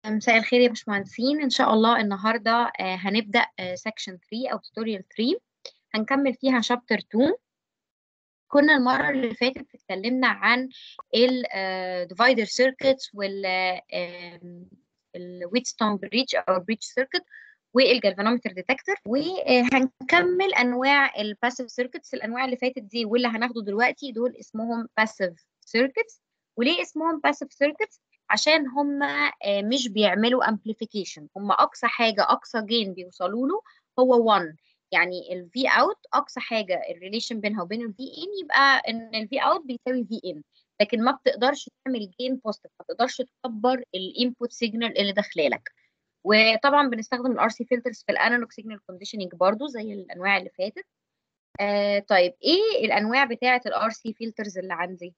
مساء الخير يا باشمهندسين ان شاء الله النهارده آه، هنبدا سكشن 3 او توتوريال 3 هنكمل فيها شابتر 2 كنا المره اللي فاتت اتكلمنا عن الديفايدر سيركتس وال الويتستون بريدج او بريدج سيركت والجالفانومتر ديتكتور وهنكمل انواع الباسيف سيركتس الانواع اللي فاتت دي واللي هناخده دلوقتي دول اسمهم باسيف سيركتس وليه اسمهم باسيف سيركتس عشان هم مش بيعملوا امبليفيكيشن هم اقصى حاجه اقصى جين بيوصلوا له هو 1 يعني الفي اوت اقصى حاجه الريليشن بينها وبين الفي ان يبقى ان الفي اوت بيساوي في ان لكن ما بتقدرش تعمل جين بوزيتيف ما بتقدرش تكبر الانبوت سيجنال اللي داخله لك وطبعا بنستخدم الار سي فلترز في الانالوج سيجنال كونديشننج برضو زي الانواع اللي فاتت آه طيب ايه الانواع بتاعه الار سي فلترز اللي عندي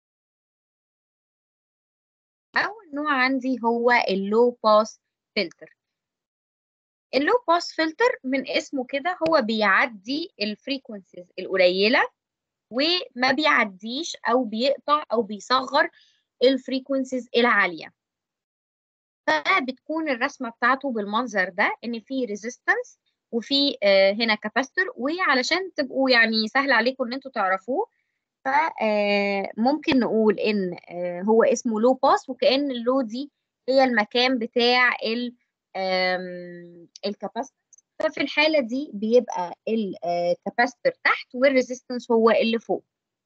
اول نوع عندي هو اللو باس فلتر اللو باس فلتر من اسمه كده هو بيعدي الفريكونسيز القليله وما بيعديش او بيقطع او بيصغر الفريكونسيز العاليه فبتكون الرسمه بتاعته بالمنظر ده ان في ريزيستنس وفي آه هنا كاباستور وعلشان تبقوا يعني سهل عليكم ان انتوا تعرفوه فممكن نقول ان هو اسمه لو باس وكأن اللو دي هي المكان بتاع الكاباستور ففي الحالة دي بيبقى الكاباستور تحت والريزيستنس هو اللي فوق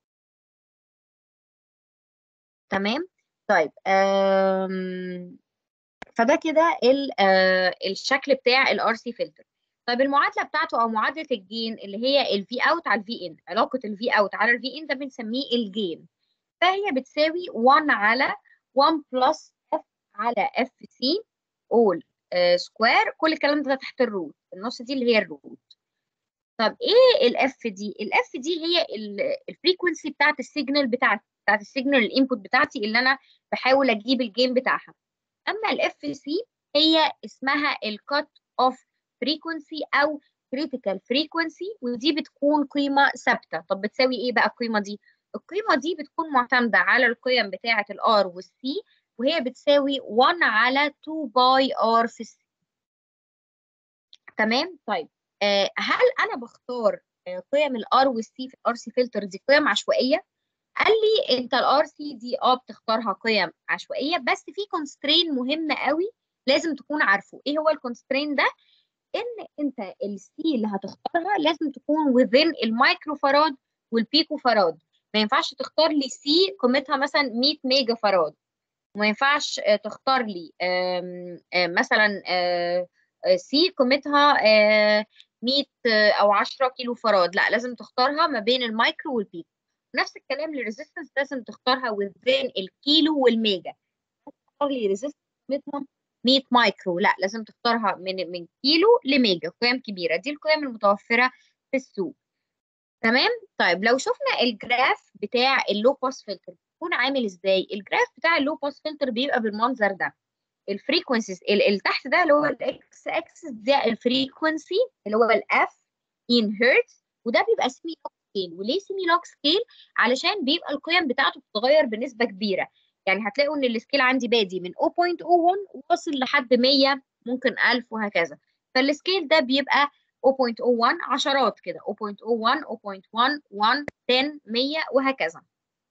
تمام طيب فده كده الشكل بتاع الار سي فلتر طيب المعادله بتاعته او معادله الجين اللي هي الفي اوت على الفي ان علاقه الفي اوت على الفي ان ده بنسميه الجين فهي بتساوي 1 على 1 بلس اف على اف سي اول سكوير كل الكلام ده تحت الروت النص دي اللي هي الروت طب ايه الاف دي الاف دي هي الفريكونسي بتاعت السيجنال بتاعتي بتاعت السيجنال الانبوت بتاعتي اللي انا بحاول اجيب الجين بتاعها اما الاف سي هي اسمها الكات اوف فريكونسي او critical frequency ودي بتكون قيمة ثابتة طب بتساوي ايه بقى القيمة دي القيمة دي بتكون معتمدة على القيم بتاعة الار والسي وهي بتساوي 1 على 2 باي ار في السي تمام طيب آه هل انا بختار آه قيم الار والسي في الار سي فلتر دي قيم عشوائية قال لي انت الار سي دي اه بتختارها قيم عشوائية بس في كونسترين مهم قوي لازم تكون عارفه ايه هو الكونسترين ده ان انت السي اللي هتختارها لازم تكون within المايكرو فراد والبيكو فراد ما ينفعش تختار لي سي قيمتها مثلا 100 ميجا فراد وما ينفعش تختار لي مثلا سي قيمتها 100 او 10 كيلو فراد لا لازم تختارها ما بين المايكرو والبيكو نفس الكلام للريزيستنس لازم تختارها within الكيلو والميجا تختار لي ريزيستنس قيمتها 100 مايكرو لا لازم تختارها من من كيلو لميجا قيم كبيره دي القيم المتوفره في السوق تمام طيب لو شفنا الجراف بتاع اللو باس فلتر بيكون عامل ازاي الجراف بتاع اللو باس فلتر بيبقى بالمنظر ده الفريكونسيز اللي تحت ده اللي هو الاكس اكسس ده الفريكونسي اللي هو الاف ان هرتز وده بيبقى سيمي لوك سكيل وليه سيمي لوك سكيل علشان بيبقى القيم بتاعته بتتغير بنسبه كبيره يعني هتلاقوا ان السكيل عندي بادي من 0.01 واصل لحد 100 ممكن 1000 وهكذا فالسكيل ده بيبقى 0.01 عشرات كده 0.01 0.1 1 10 100 وهكذا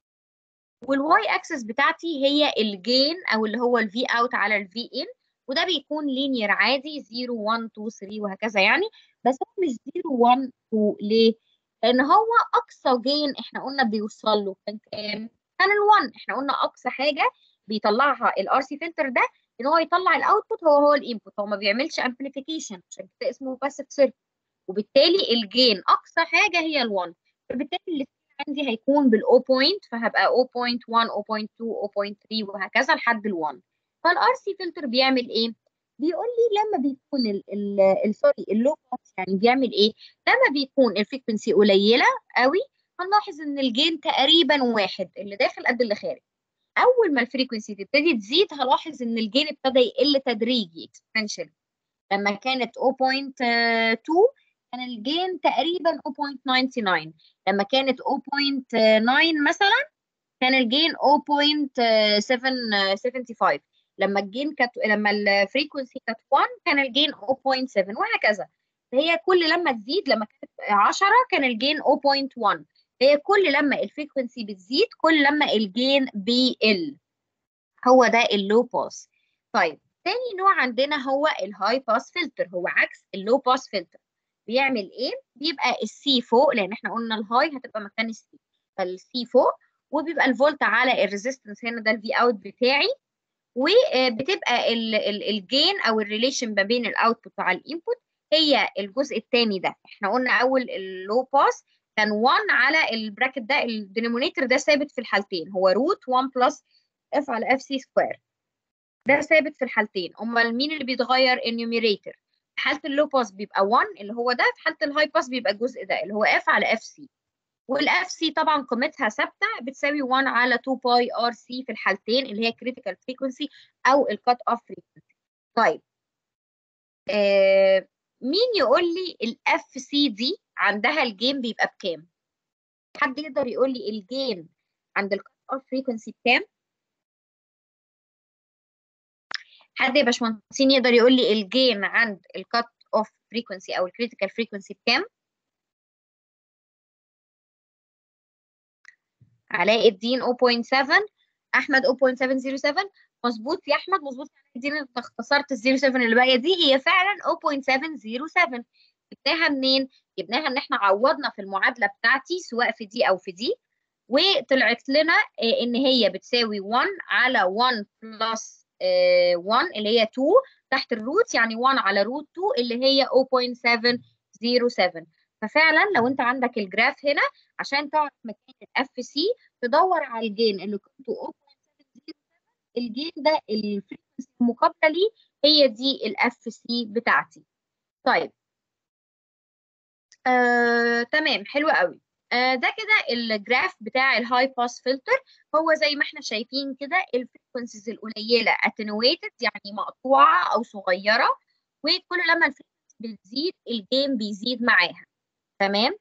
والواي اكسس بتاعتي هي الجين او اللي هو الفي اوت على الفي ان وده بيكون لينير عادي 0 1 2 3 وهكذا يعني بس هو مش 0 1 2 ليه؟ لان هو اقصى جين احنا قلنا بيوصل له كان كام؟ كان ال1 احنا قلنا اقصى حاجه بيطلعها الار سي فلتر ده ان هو يطلع الاوتبوت هو هو الانبوت هو ما بيعملش امبليفيكيشن عشان كده اسمه باسيف سيركت وبالتالي الجين اقصى حاجه هي ال1 فبالتالي السكيل عندي هيكون بالاو بوينت فهبقى 0.1 0.2 0.3 وهكذا لحد ال1 فالار سي فلتر بيعمل ايه بيقول لي لما بيكون السوري اللو باس يعني بيعمل ايه لما بيكون الفريكونسي قليله قوي هنلاحظ ان الجين تقريبا واحد اللي داخل قد اللي خارج اول ما الفريكونسي تبتدي تزيد هلاحظ ان الجين ابتدى يقل تدريجي اكسبوننشال لما كانت 0.2 كان الجين تقريبا 0.99 لما كانت 0.9 مثلا كان الجين 0.775 لما الجين كانت لما الفريكونسي كانت 1 كان الجين 0.7 وهكذا هي كل لما تزيد لما كانت 10 كان الجين 0.1 هي كل لما الفريكونسي بتزيد كل لما الجين بيقل هو ده اللو باس طيب تاني نوع عندنا هو الهاي باس فلتر هو عكس اللو باس فلتر بيعمل ايه بيبقى السي فوق لان احنا قلنا الهاي هتبقى مكان السي فالسي فوق وبيبقى الفولت على الريزيستنس هنا ده الفي اوت بتاعي وبتبقى الجين او الريليشن ما بين الاوتبوت على الانبوت هي الجزء الثاني ده احنا قلنا اول اللو باس كان 1 على البراكت ده الدينومينيتور ده ثابت في الحالتين هو روت 1 بلس اف على اف سي سكوير ده ثابت في الحالتين امال مين اللي بيتغير النيوميريتور في حاله اللو باس بيبقى 1 اللي هو ده في حاله الهاي باس بيبقى الجزء ده اللي هو اف على اف سي والاف سي طبعا قيمتها ثابته بتساوي 1 على 2 باي ار سي في الحالتين اللي هي كريتيكال فريكونسي او الكات اوف فريكونسي طيب آه مين يقول لي الاف سي دي عندها الجين بيبقى بكام حد يقدر يقول لي الجين عند الكات اوف فريكونسي بكام حد يا باشمهندسين يقدر يقول لي الجين عند الكات اوف فريكونسي او الكريتيكال فريكونسي بكام علاء الدين 0.7 احمد 0.707 مظبوط يا احمد مظبوط يا علاء الدين انت اختصرت ال 07 اللي باقيه دي هي فعلا 0.707 جبناها منين؟ جبناها ان احنا عوضنا في المعادله بتاعتي سواء في دي او في دي وطلعت لنا ان هي بتساوي 1 على 1 بلس 1 اللي هي 2 تحت الروت يعني 1 على روت 2 اللي هي 0.707 ففعلا لو انت عندك الجراف هنا عشان تعرف مكان الاف سي تدور على الجين اللي قيمته 0.707 الجين ده الفريكونسي المقابله ليه هي دي الاف سي بتاعتي طيب آه، تمام حلو قوي آه، ده كده الجراف بتاع الهاي باس فلتر هو زي ما احنا شايفين كده الفريكونسيز القليله اتنويتد يعني مقطوعه او صغيره وكل لما الفريكونسي بتزيد الجين بيزيد معاها تمام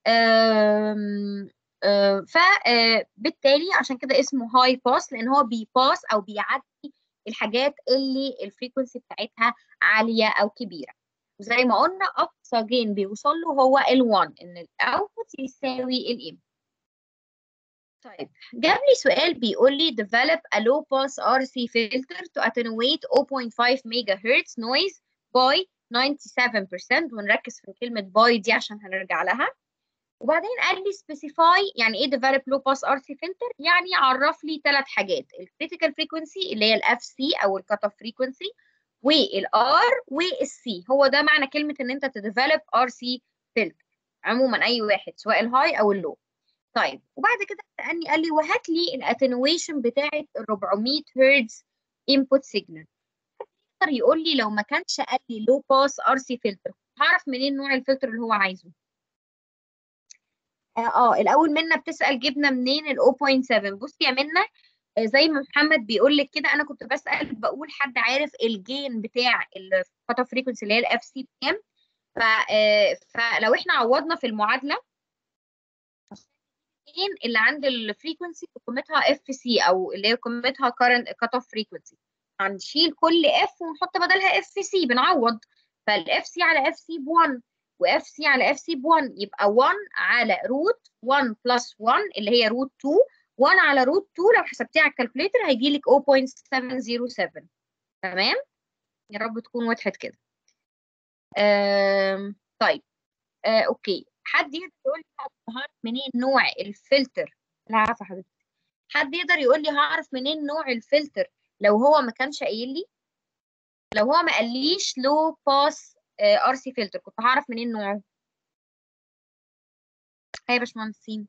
فبالتالي عشان كده اسمه هاي باس لان هو بيباس او بيعدي الحاجات اللي الفريكونسي بتاعتها عاليه او كبيره وزي ما قلنا اقصى جين بيوصل له هو ال1 ان الاوتبوت يساوي الام طيب جاب لي سؤال بيقول لي develop a low pass RC filter to attenuate 0.5 megahertz noise by 97% ونركز في كلمة باي دي عشان هنرجع لها وبعدين قال لي specify يعني ايه develop low pass RC filter يعني عرف لي ثلاث حاجات الكريتيكال فريكونسي اللي هي الاف سي او الكات اوف فريكونسي والار والسي هو ده معنى كلمه ان انت تديفلوب ار سي فلتر عموما اي واحد سواء الهاي او اللو طيب وبعد كده سالني قال لي وهات لي الاتنويشن بتاعه ال 400 هرتز انبوت سيجنال يقدر يقول لي لو ما كانش قال لي لو باس ار سي فلتر هعرف منين نوع الفلتر اللي هو عايزه اه, آه الاول منا بتسال جبنا منين ال 0.7 بصي يا منا زي ما محمد بيقول لك كده انا كنت بسال بقول حد عارف الجين بتاع الكات فريكونسي اللي هي الاف سي بكام فلو احنا عوضنا في المعادله الجين اللي عند الفريكونسي قيمتها اف سي او اللي هي قيمتها كارنت كات اوف فريكونسي هنشيل كل اف ونحط بدلها اف سي بنعوض فالاف سي على اف سي ب 1 واف سي على اف سي ب 1 يبقى 1 على روت 1 بلس 1 اللي هي روت 2 1 على روت 2 لو حسبتيها على الكالكوليتر هيجي لك 0.707 تمام يا رب تكون وضحت كده آم طيب آه اوكي حد يقدر يقول لي هعرف منين نوع الفلتر لا عارفه حضرتك حد يقدر يقول لي هعرف منين نوع الفلتر لو هو ما كانش قايل لي لو هو ما قاليش لو باس ار سي فلتر كنت هعرف منين نوعه هيا يا باشمهندسين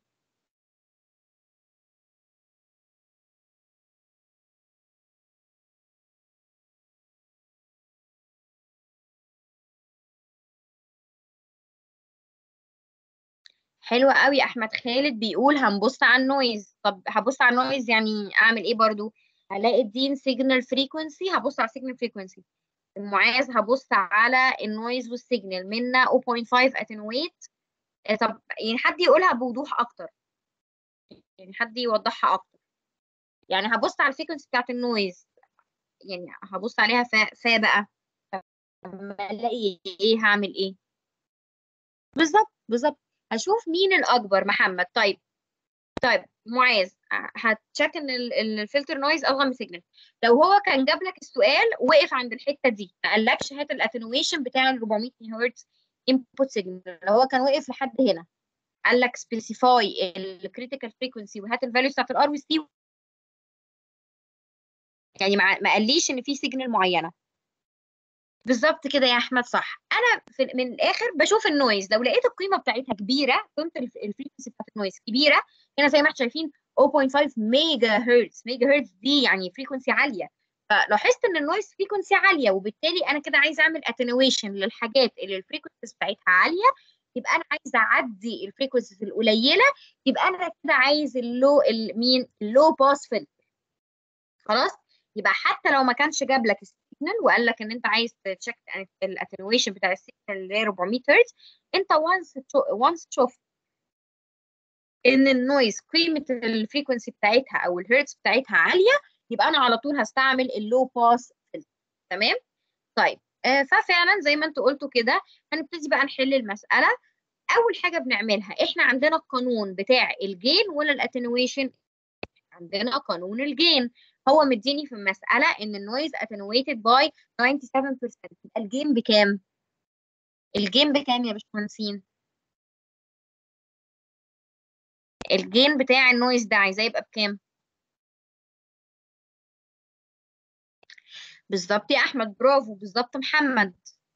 حلو قوي احمد خالد بيقول هنبص على النويز طب هبص على النويز يعني اعمل ايه برضو هلاقي الدين سيجنال فريكونسي هبص على سيجنال فريكونسي المعاذ هبص على النويز والسيجنال منا 0.5 اتنويت طب يعني حد يقولها بوضوح اكتر يعني حد يوضحها اكتر يعني هبص على الفريكونسي بتاعت النويز يعني هبص عليها فا, فا بقى لما الاقي ايه هعمل ايه بالظبط بالظبط هشوف مين الاكبر محمد طيب طيب معاذ هتشيك ان الفلتر نويز اصغر من سيجنال لو هو كان جاب لك السؤال وقف عند الحته دي ما قالكش هات الاتنويشن بتاع ال 400 هرتز انبوت سيجنال لو هو كان وقف لحد هنا قال لك سبيسيفاي الكريتيكال فريكونسي وهات الفاليو بتاعت الار والسي يعني ما قاليش ان في سيجنال معينه بالظبط كده يا احمد صح انا في من الاخر بشوف النويز لو لقيت القيمه بتاعتها كبيره قيمه الفريكونسي بتاعت النويز كبيره هنا زي ما احنا شايفين 0.5 ميجا هرتز ميجا هرتز دي يعني فريكونسي عاليه فلاحظت ان النويز فريكونسي عاليه وبالتالي انا كده عايزه اعمل اتنويشن للحاجات اللي الفريكونسي بتاعتها عاليه يبقى انا عايزه اعدي الفريكونسيز القليله يبقى انا كده عايز اللو مين اللو باس فلتر خلاص يبقى حتى لو ما كانش جاب لك السيجنال وقال لك ان انت عايز تشيك الاتنويشن بتاع السيجنال اللي هي 400 هرتز انت وانس وانس شفت ان النويز قيمه الفريكونسي بتاعتها او الهرتز بتاعتها عاليه يبقى انا على طول هستعمل اللو باس فلتر تمام طيب آه ففعلا زي ما انتوا قلتوا كده هنبتدي بقى نحل المساله اول حاجه بنعملها احنا عندنا القانون بتاع الجين ولا الاتنويشن عندنا قانون الجين هو مديني في المساله ان النويز attenuated by 97% يبقى الجين بكام الجين بكام يا باشمهندسين الجين بتاع النويز ده عايزاه يبقى بكام بالظبط يا احمد برافو بالظبط محمد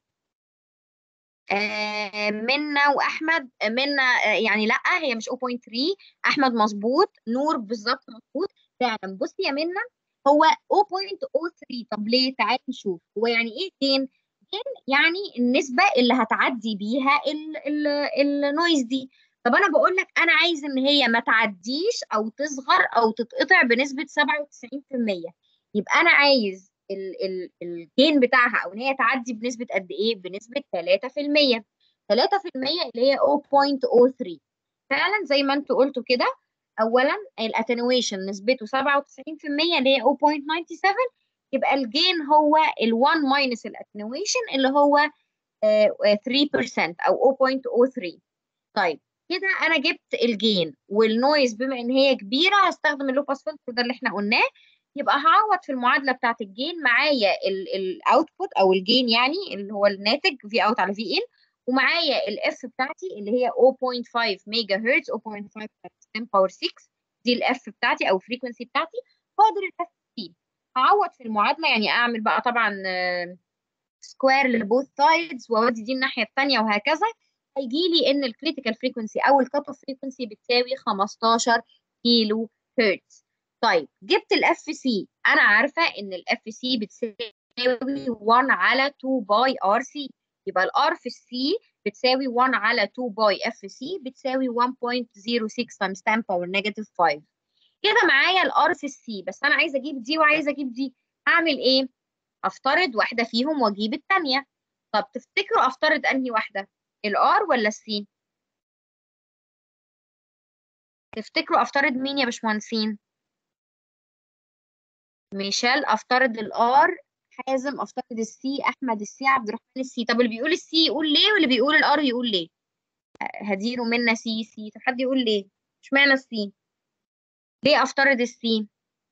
آه منا واحمد منا آه يعني لا هي مش 0.3 احمد مظبوط نور بالظبط مظبوط فعلا بصي يا منا هو 0.03 طب ليه تعالي نشوف هو يعني ايه جين جين يعني النسبه اللي هتعدي بيها النويز دي طب انا بقول لك انا عايز ان هي ما تعديش او تصغر او تتقطع بنسبه 97% يبقى انا عايز الجين بتاعها او ان هي تعدي بنسبه قد ايه بنسبه 3% 3% اللي هي 0.03 فعلا زي ما انتوا قلتوا كده اولا الاتنويشن نسبته 97% اللي هي 0.97 يبقى الجين هو ال1 ماينس الاتنويشن اللي هو 3% او 0.03 طيب كده انا جبت الجين والنويز بما ان هي كبيره هستخدم اللو باس فلتر ده اللي احنا قلناه يبقى هعوض في المعادله بتاعه الجين معايا الاوتبوت او الجين يعني اللي هو الناتج في اوت على في ان ومعايا الاف بتاعتي اللي هي 0.5 ميجا هرتز 0.5 10 باور 6 دي الاف بتاعتي او الفريكونسي بتاعتي فاضل الاف سي هعوض في المعادله يعني اعمل بقى طبعا سكوير لبوث سايدز واودي دي الناحيه الثانيه وهكذا هيجي لي ان الكريتيكال فريكونسي او الكات اوف فريكونسي بتساوي 15 كيلو هرتز طيب جبت الاف سي انا عارفه ان الاف سي بتساوي 1 على 2 باي ار سي يبقى الار في السي بتساوي 1 على 2 باي اف سي بتساوي 1.06 تايمز 10 باور نيجاتيف 5 كده معايا الار في السي بس انا عايزه اجيب دي وعايزه اجيب دي هعمل ايه افترض واحده فيهم واجيب الثانيه طب تفتكروا افترض انهي واحده الار ولا السي تفتكروا افترض مين يا باشمهندسين ميشيل افترض الار حازم افترض السي احمد السي عبد الرحمن السي طب اللي بيقول السي يقول ليه واللي بيقول الار يقول ليه هديره منا سي سي طب حد يقول ليه اشمعنى السي ليه افترض السي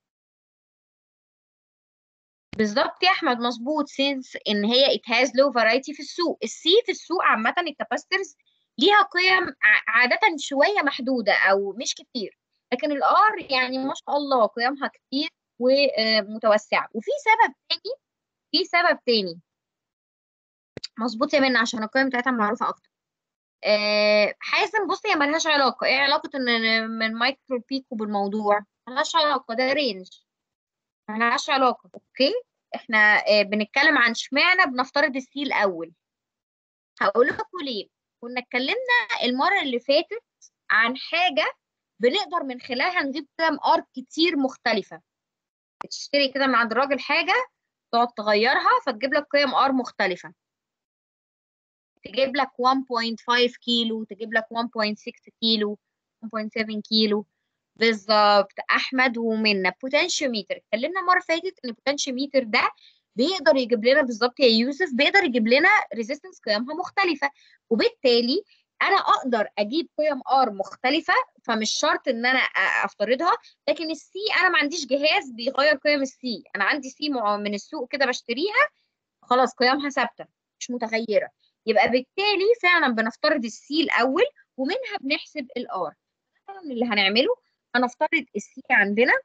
بالظبط يا احمد مظبوط سينس ان هي it has low variety في السوق السي في السوق عامه الكاباسترز ليها قيم عاده شويه محدوده او مش كتير لكن الار يعني ما شاء الله قيمها كتير ومتوسعه وفي سبب تاني في سبب تاني مظبوط يا منى عشان القيم بتاعتها معروفه اكتر أه حازم بصي هي ملهاش علاقه ايه علاقه ان من مايكرو بيكو بالموضوع ملهاش علاقه ده رينج ملهاش علاقه اوكي احنا أه بنتكلم عن اشمعنى بنفترض السي الاول هقول لكم ليه كنا اتكلمنا المره اللي فاتت عن حاجه بنقدر من خلالها نجيب قيم ار كتير مختلفه تشتري كده من عند الراجل حاجه تقعد تغيرها فتجيب لك قيم ار مختلفه تجيب لك 1.5 كيلو تجيب لك 1.6 كيلو 1.7 كيلو بالظبط احمد ومنى بوتنشيوميتر اتكلمنا المره اللي فاتت ان البوتنشيوميتر ده بيقدر يجيب لنا بالظبط يا يوسف بيقدر يجيب لنا ريزيستنس قيمها مختلفه وبالتالي انا اقدر اجيب قيم ار مختلفه فمش شرط ان انا افترضها لكن السي انا ما عنديش جهاز بيغير قيم السي انا عندي سي من السوق كده بشتريها خلاص قيمها ثابته مش متغيره يبقى بالتالي فعلا بنفترض السي الاول ومنها بنحسب الار اللي هنعمله هنفترض السي عندنا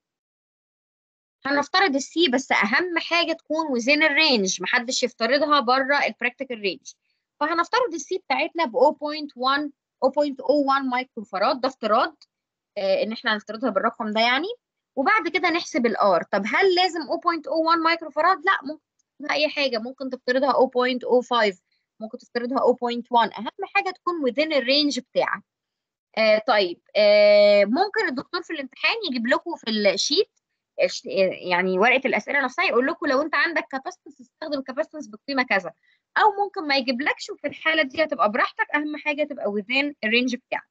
هنفترض السي بس اهم حاجه تكون وزين الرينج محدش يفترضها بره البراكتيكال رينج فهنفترض السي بتاعتنا ب 0.1 0.01 مايكرو فراد ده افتراض آه ان احنا هنفترضها بالرقم ده يعني وبعد كده نحسب الار طب هل لازم 0.01 مايكرو فراد لا ممكن تفترضها اي حاجه ممكن تفترضها 0.05 ممكن تفترضها 0.1 اهم حاجه تكون within الرينج بتاعك آه طيب آه ممكن الدكتور في الامتحان يجيب لكم في الشيت يعني ورقه الاسئله نفسها يقول لكم لو انت عندك كاباسيتنس استخدم كاباسيتنس بقيمه كذا او ممكن ما يجيبلكش وفي الحاله دي هتبقى براحتك اهم حاجه تبقى within الرينج بتاعك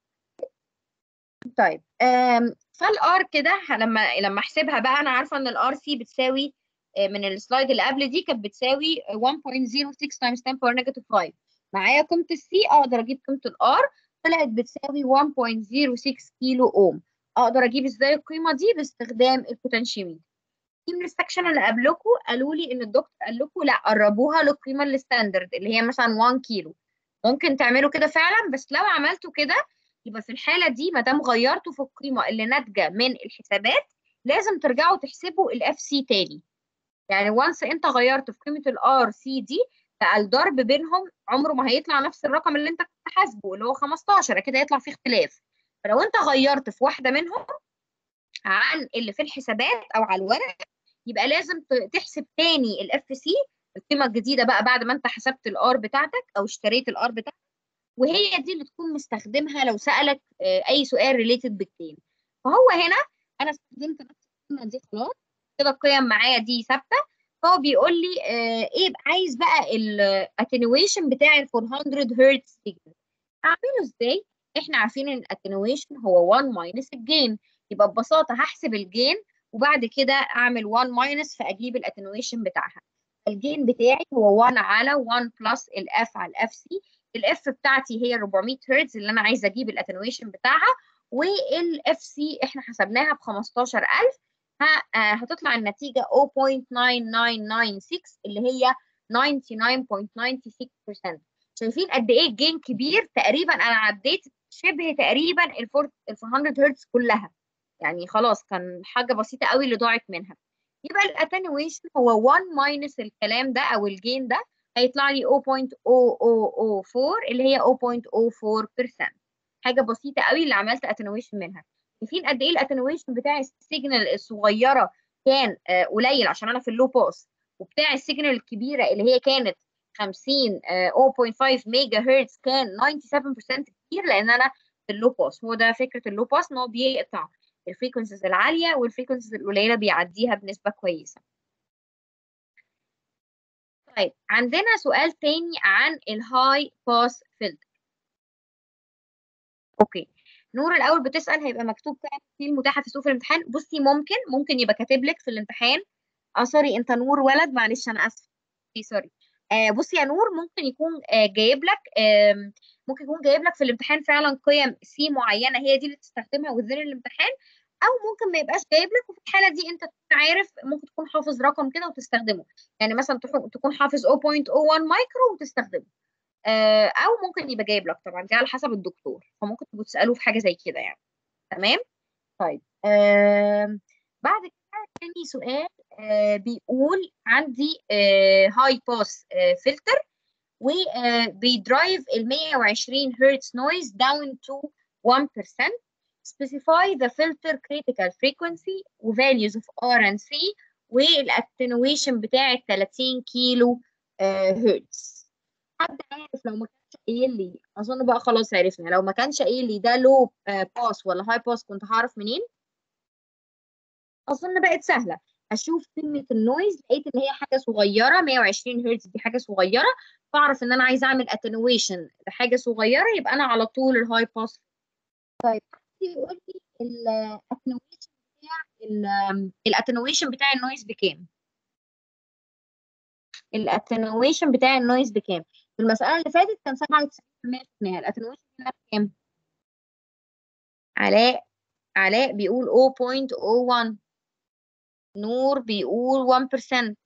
طيب فالار كده لما لما احسبها بقى انا عارفه ان الار سي بتساوي من السلايد اللي قبل دي كانت بتساوي 1.06 تايمز 10 باور نيجاتيف 5 معايا قيمه السي اقدر اجيب قيمه الار طلعت بتساوي 1.06 كيلو اوم اقدر اجيب ازاي القيمه دي باستخدام البوتنشيوميتر في من السكشن اللي قبلكم قالوا لي ان الدكتور قال لكم لا قربوها للقيمه الستاندرد اللي هي مثلا 1 كيلو ممكن تعملوا كده فعلا بس لو عملتوا كده يبقى في الحاله دي ما دام غيرتوا في القيمه اللي ناتجه من الحسابات لازم ترجعوا تحسبوا الاف سي تاني يعني وانس انت غيرت في قيمه الار سي دي بقى الضرب بينهم عمره ما هيطلع نفس الرقم اللي انت كنت حاسبه اللي هو 15 كده هيطلع فيه اختلاف فلو انت غيرت في واحده منهم عن اللي في الحسابات او على الورق يبقى لازم تحسب تاني الاف سي القيمه الجديده بقى بعد ما انت حسبت الار بتاعتك او اشتريت الار بتاعتك وهي دي اللي تكون مستخدمها لو سالك اي سؤال ريليتد بالجين فهو هنا انا استخدمت نفس القيمه دي خلاص كده القيم معايا دي ثابته فهو بيقول لي آه ايه عايز بقى الاتنويشن بتاع ال 400 هرتز سيجنال اعمله ازاي احنا عارفين ان الاتنويشن هو 1 ماينس الجين يبقى ببساطه هحسب الجين وبعد كده اعمل 1 ماينس فاجيب الاتنويشن بتاعها الجين بتاعي هو 1 على 1 بلس الاف على الاف سي الاف بتاعتي هي 400 هرتز اللي انا عايزه اجيب الاتنويشن بتاعها والاف سي احنا حسبناها ب 15000 هتطلع النتيجه 0.9996 اللي هي 99.96% شايفين قد ايه الجين كبير تقريبا انا عديت شبه تقريبا ال 400 هرتز كلها يعني خلاص كان حاجه بسيطه قوي اللي ضاعت منها يبقى الاتنويشن هو 1 ماينس الكلام ده او الجين ده هيطلع لي 0.0004 اللي هي 0.04% حاجه بسيطه قوي اللي عملت اتنويشن منها شايفين قد ايه الاتنويشن بتاع السيجنال الصغيره كان آه قليل عشان انا في اللو باس وبتاع السيجنال الكبيره اللي هي كانت 50 آه 0.5 ميجا هرتز كان 97% كتير لان انا في اللو باس هو ده فكره اللو باس ان هو بيقطع الفريكونسيز العاليه والفريكونسيز القليله بيعديها بنسبه كويسه طيب عندنا سؤال تاني عن الهاي باس فلتر اوكي نور الاول بتسال هيبقى مكتوب كام في المتاحه في سوق الامتحان بصي ممكن ممكن يبقى كاتب لك في الامتحان اه سوري انت نور ولد معلش انا اسفه سوري آه بصي يا نور ممكن يكون آه جايب لك آه ممكن يكون جايب لك في الامتحان فعلا قيم سي معينه هي دي اللي تستخدمها وزير الامتحان او ممكن ما يبقاش جايب لك وفي الحاله دي انت تكون عارف ممكن تكون حافظ رقم كده وتستخدمه يعني مثلا تكون حافظ 0.01 مايكرو وتستخدمه او ممكن يبقى جايب لك طبعا دي على حسب الدكتور فممكن تبقوا تسالوه في حاجه زي كده يعني تمام طيب آه بعد كده تاني سؤال آه بيقول عندي آه هاي باس آه فلتر وبيدرايف ال 120 هرتز نويز داون تو 1% specify the filter critical frequency values of R and C والاتنويشن بتاع 30 كيلو هرتز حد عارف لو ما كانش قايل لي اظن بقى خلاص عرفنا لو ما كانش قايل لي ده لو باس ولا هاي باس كنت هعرف منين اظن بقت سهله اشوف قيمه النويز لقيت ان هي حاجه صغيره 120 هرتز دي حاجه صغيره فاعرف ان انا عايزه اعمل اتنويشن لحاجه صغيره يبقى انا على طول الهاي باس طيب يقول لي الاتنويشن بتاع الاتنويشن بتاع النويز بكام الاتنويشن بتاع النويز بكام في المسألة اللي فاتت كان 97% شفناها الاتنويشن هنا بكام علاء علاء بيقول 0.01 نور بيقول 1%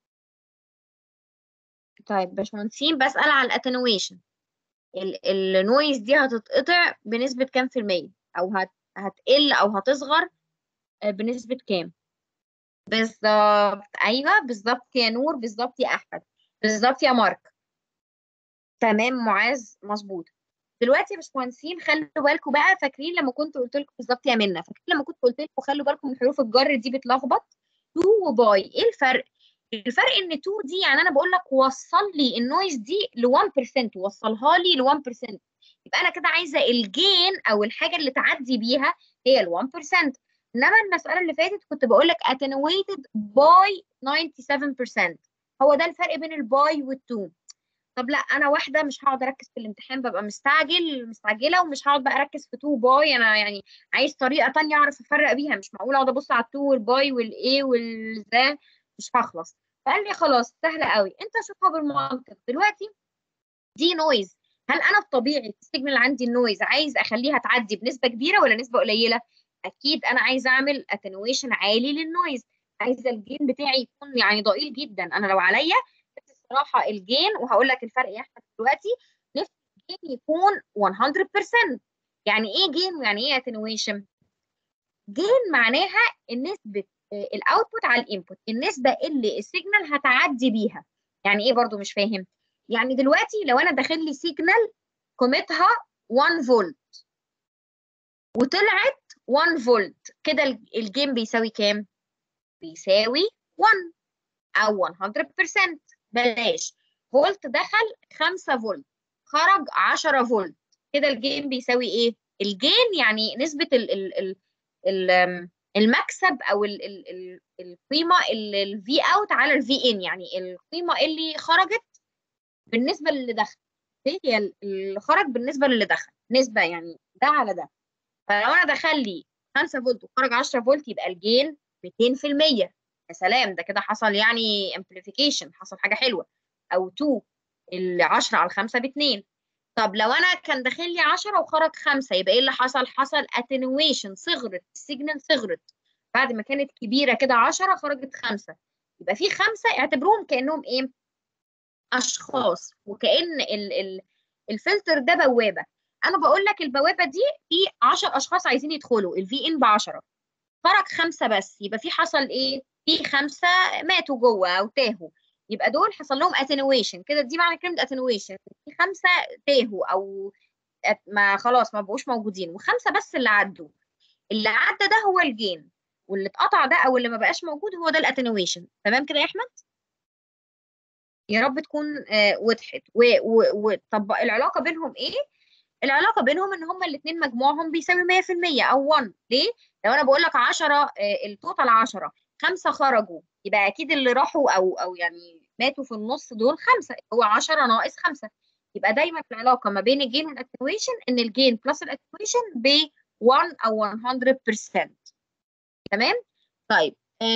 طيب باشمهندسين بسأل على الاتنويشن النويز دي هتتقطع بنسبة كام في المية أو هت هتقل أو هتصغر بنسبة كام بالظبط أيوه بالظبط يا نور بالظبط يا أحمد بالظبط يا مارك تمام معاذ مظبوط دلوقتي يا باشمهندسين خلوا بالكم بقى فاكرين لما كنت قلت لكم بالظبط يا منى فاكرين لما كنت قلت لكم خلوا بالكم من حروف الجر دي بتلخبط تو وباي ايه الفرق الفرق ان تو دي يعني انا بقول لك وصل لي النويز دي ل 1% وصلها لي ل 1% يبقى انا كده عايزه الجين او الحاجه اللي تعدي بيها هي ال 1% انما المساله اللي فاتت كنت بقول لك attenuated by 97% هو ده الفرق بين الباي والتو طب لا انا واحده مش هقعد اركز في الامتحان ببقى مستعجل مستعجله ومش هقعد بقى اركز في تو باي انا يعني عايز طريقه تانية اعرف افرق بيها مش معقول اقعد ابص على التو والباي والاي والذا مش هخلص فقال لي خلاص سهله قوي انت شوفها بالمنطق دلوقتي دي نويز هل انا الطبيعي في السيجنال عندي النويز عايز اخليها تعدي بنسبه كبيره ولا نسبه قليله اكيد انا عايزه اعمل اتنويشن عالي للنويز عايزه الجين بتاعي يكون يعني ضئيل جدا انا لو عليا الصراحه الجين وهقول لك الفرق يا احمد دلوقتي نفسي الجين يكون 100% يعني ايه جين ويعني ايه اتنويشن جين معناها النسبه الاوتبوت على الانبوت النسبه اللي السيجنال هتعدي بيها يعني ايه برضو مش فاهم يعني دلوقتي لو انا داخل لي سيجنال قيمتها 1 فولت وطلعت 1 فولت كده الجيم بيساوي كام بيساوي 1 او 100% بلاش فولت دخل 5 فولت خرج 10 فولت كده الجيم بيساوي ايه الجين يعني نسبه ال ال ال ال المكسب او ال ال ال القيمه الفي اوت على الفي ان يعني القيمه اللي خرجت بالنسبه للي دخل هي اللي خرج بالنسبه للي دخل نسبه يعني ده على ده فلو انا دخل لي 5 فولت وخرج 10 فولت يبقى الجين 200% يا سلام ده كده حصل يعني امبليفيكيشن حصل حاجه حلوه او 2 ال 10 على 5 ب 2 طب لو انا كان داخل لي 10 وخرج 5 يبقى ايه اللي حصل؟ حصل اتنويشن صغرت السيجنال صغرت بعد ما كانت كبيره كده 10 خرجت 5 يبقى في 5 اعتبروهم كانهم ايه؟ اشخاص وكان ال ال الفلتر ده بوابه انا بقول لك البوابه دي في 10 اشخاص عايزين يدخلوا الفي ان ب 10 خرج 5 بس يبقى في حصل ايه؟ في 5 ماتوا جوه او تاهوا يبقى دول حصل لهم اتنويشن كده دي معنى كلمه اتنويشن في خمسه تاهوا او ما خلاص ما بقوش موجودين وخمسه بس اللي عدوا اللي عدى ده هو الجين واللي اتقطع ده او اللي ما بقاش موجود هو ده الاتنويشن تمام كده يا احمد يا رب تكون آه وضحت وطب العلاقه بينهم ايه العلاقه بينهم ان هما الاثنين مجموعهم بيساوي 100% او 1 ليه لو انا بقول لك 10 آه التوتال 10 خمسه خرجوا يبقى اكيد اللي راحوا او او يعني ماتوا في النص دول خمسه هو 10 ناقص خمسه يبقى دايما العلاقه ما بين الجين والاتنويشن ان الجين بلس الاتنويشن ب 1 او 100% تمام طيب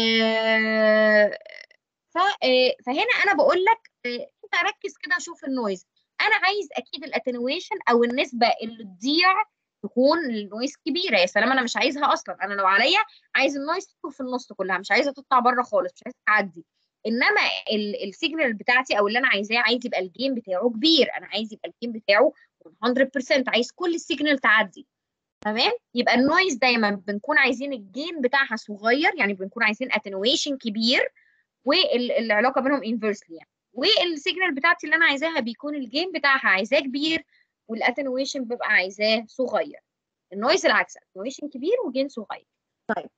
آه ف آه فهنا انا بقول لك آه انت ركز كده شوف النويز انا عايز اكيد الاتنويشن او النسبه اللي تضيع تكون النويز كبيره يا سلام انا مش عايزها اصلا انا لو عليا عايز النويز تكون في النص كلها مش عايزه تطلع بره خالص مش عايزه تعدي انما السيجنال بتاعتي او اللي انا عايزاه عايز يبقى الجيم بتاعه كبير انا عايز يبقى الجيم بتاعه 100% عايز كل السيجنال تعدي تمام يبقى النويز دايما بنكون عايزين الجين بتاعها صغير يعني بنكون عايزين اتنويشن كبير والعلاقه بينهم انفرسلي يعني والسيجنال بتاعتي اللي انا عايزاها بيكون الجين بتاعها عايزاه كبير والاتنويشن بيبقى عايزاه صغير النويز العكس اتنويشن كبير وجين صغير طيب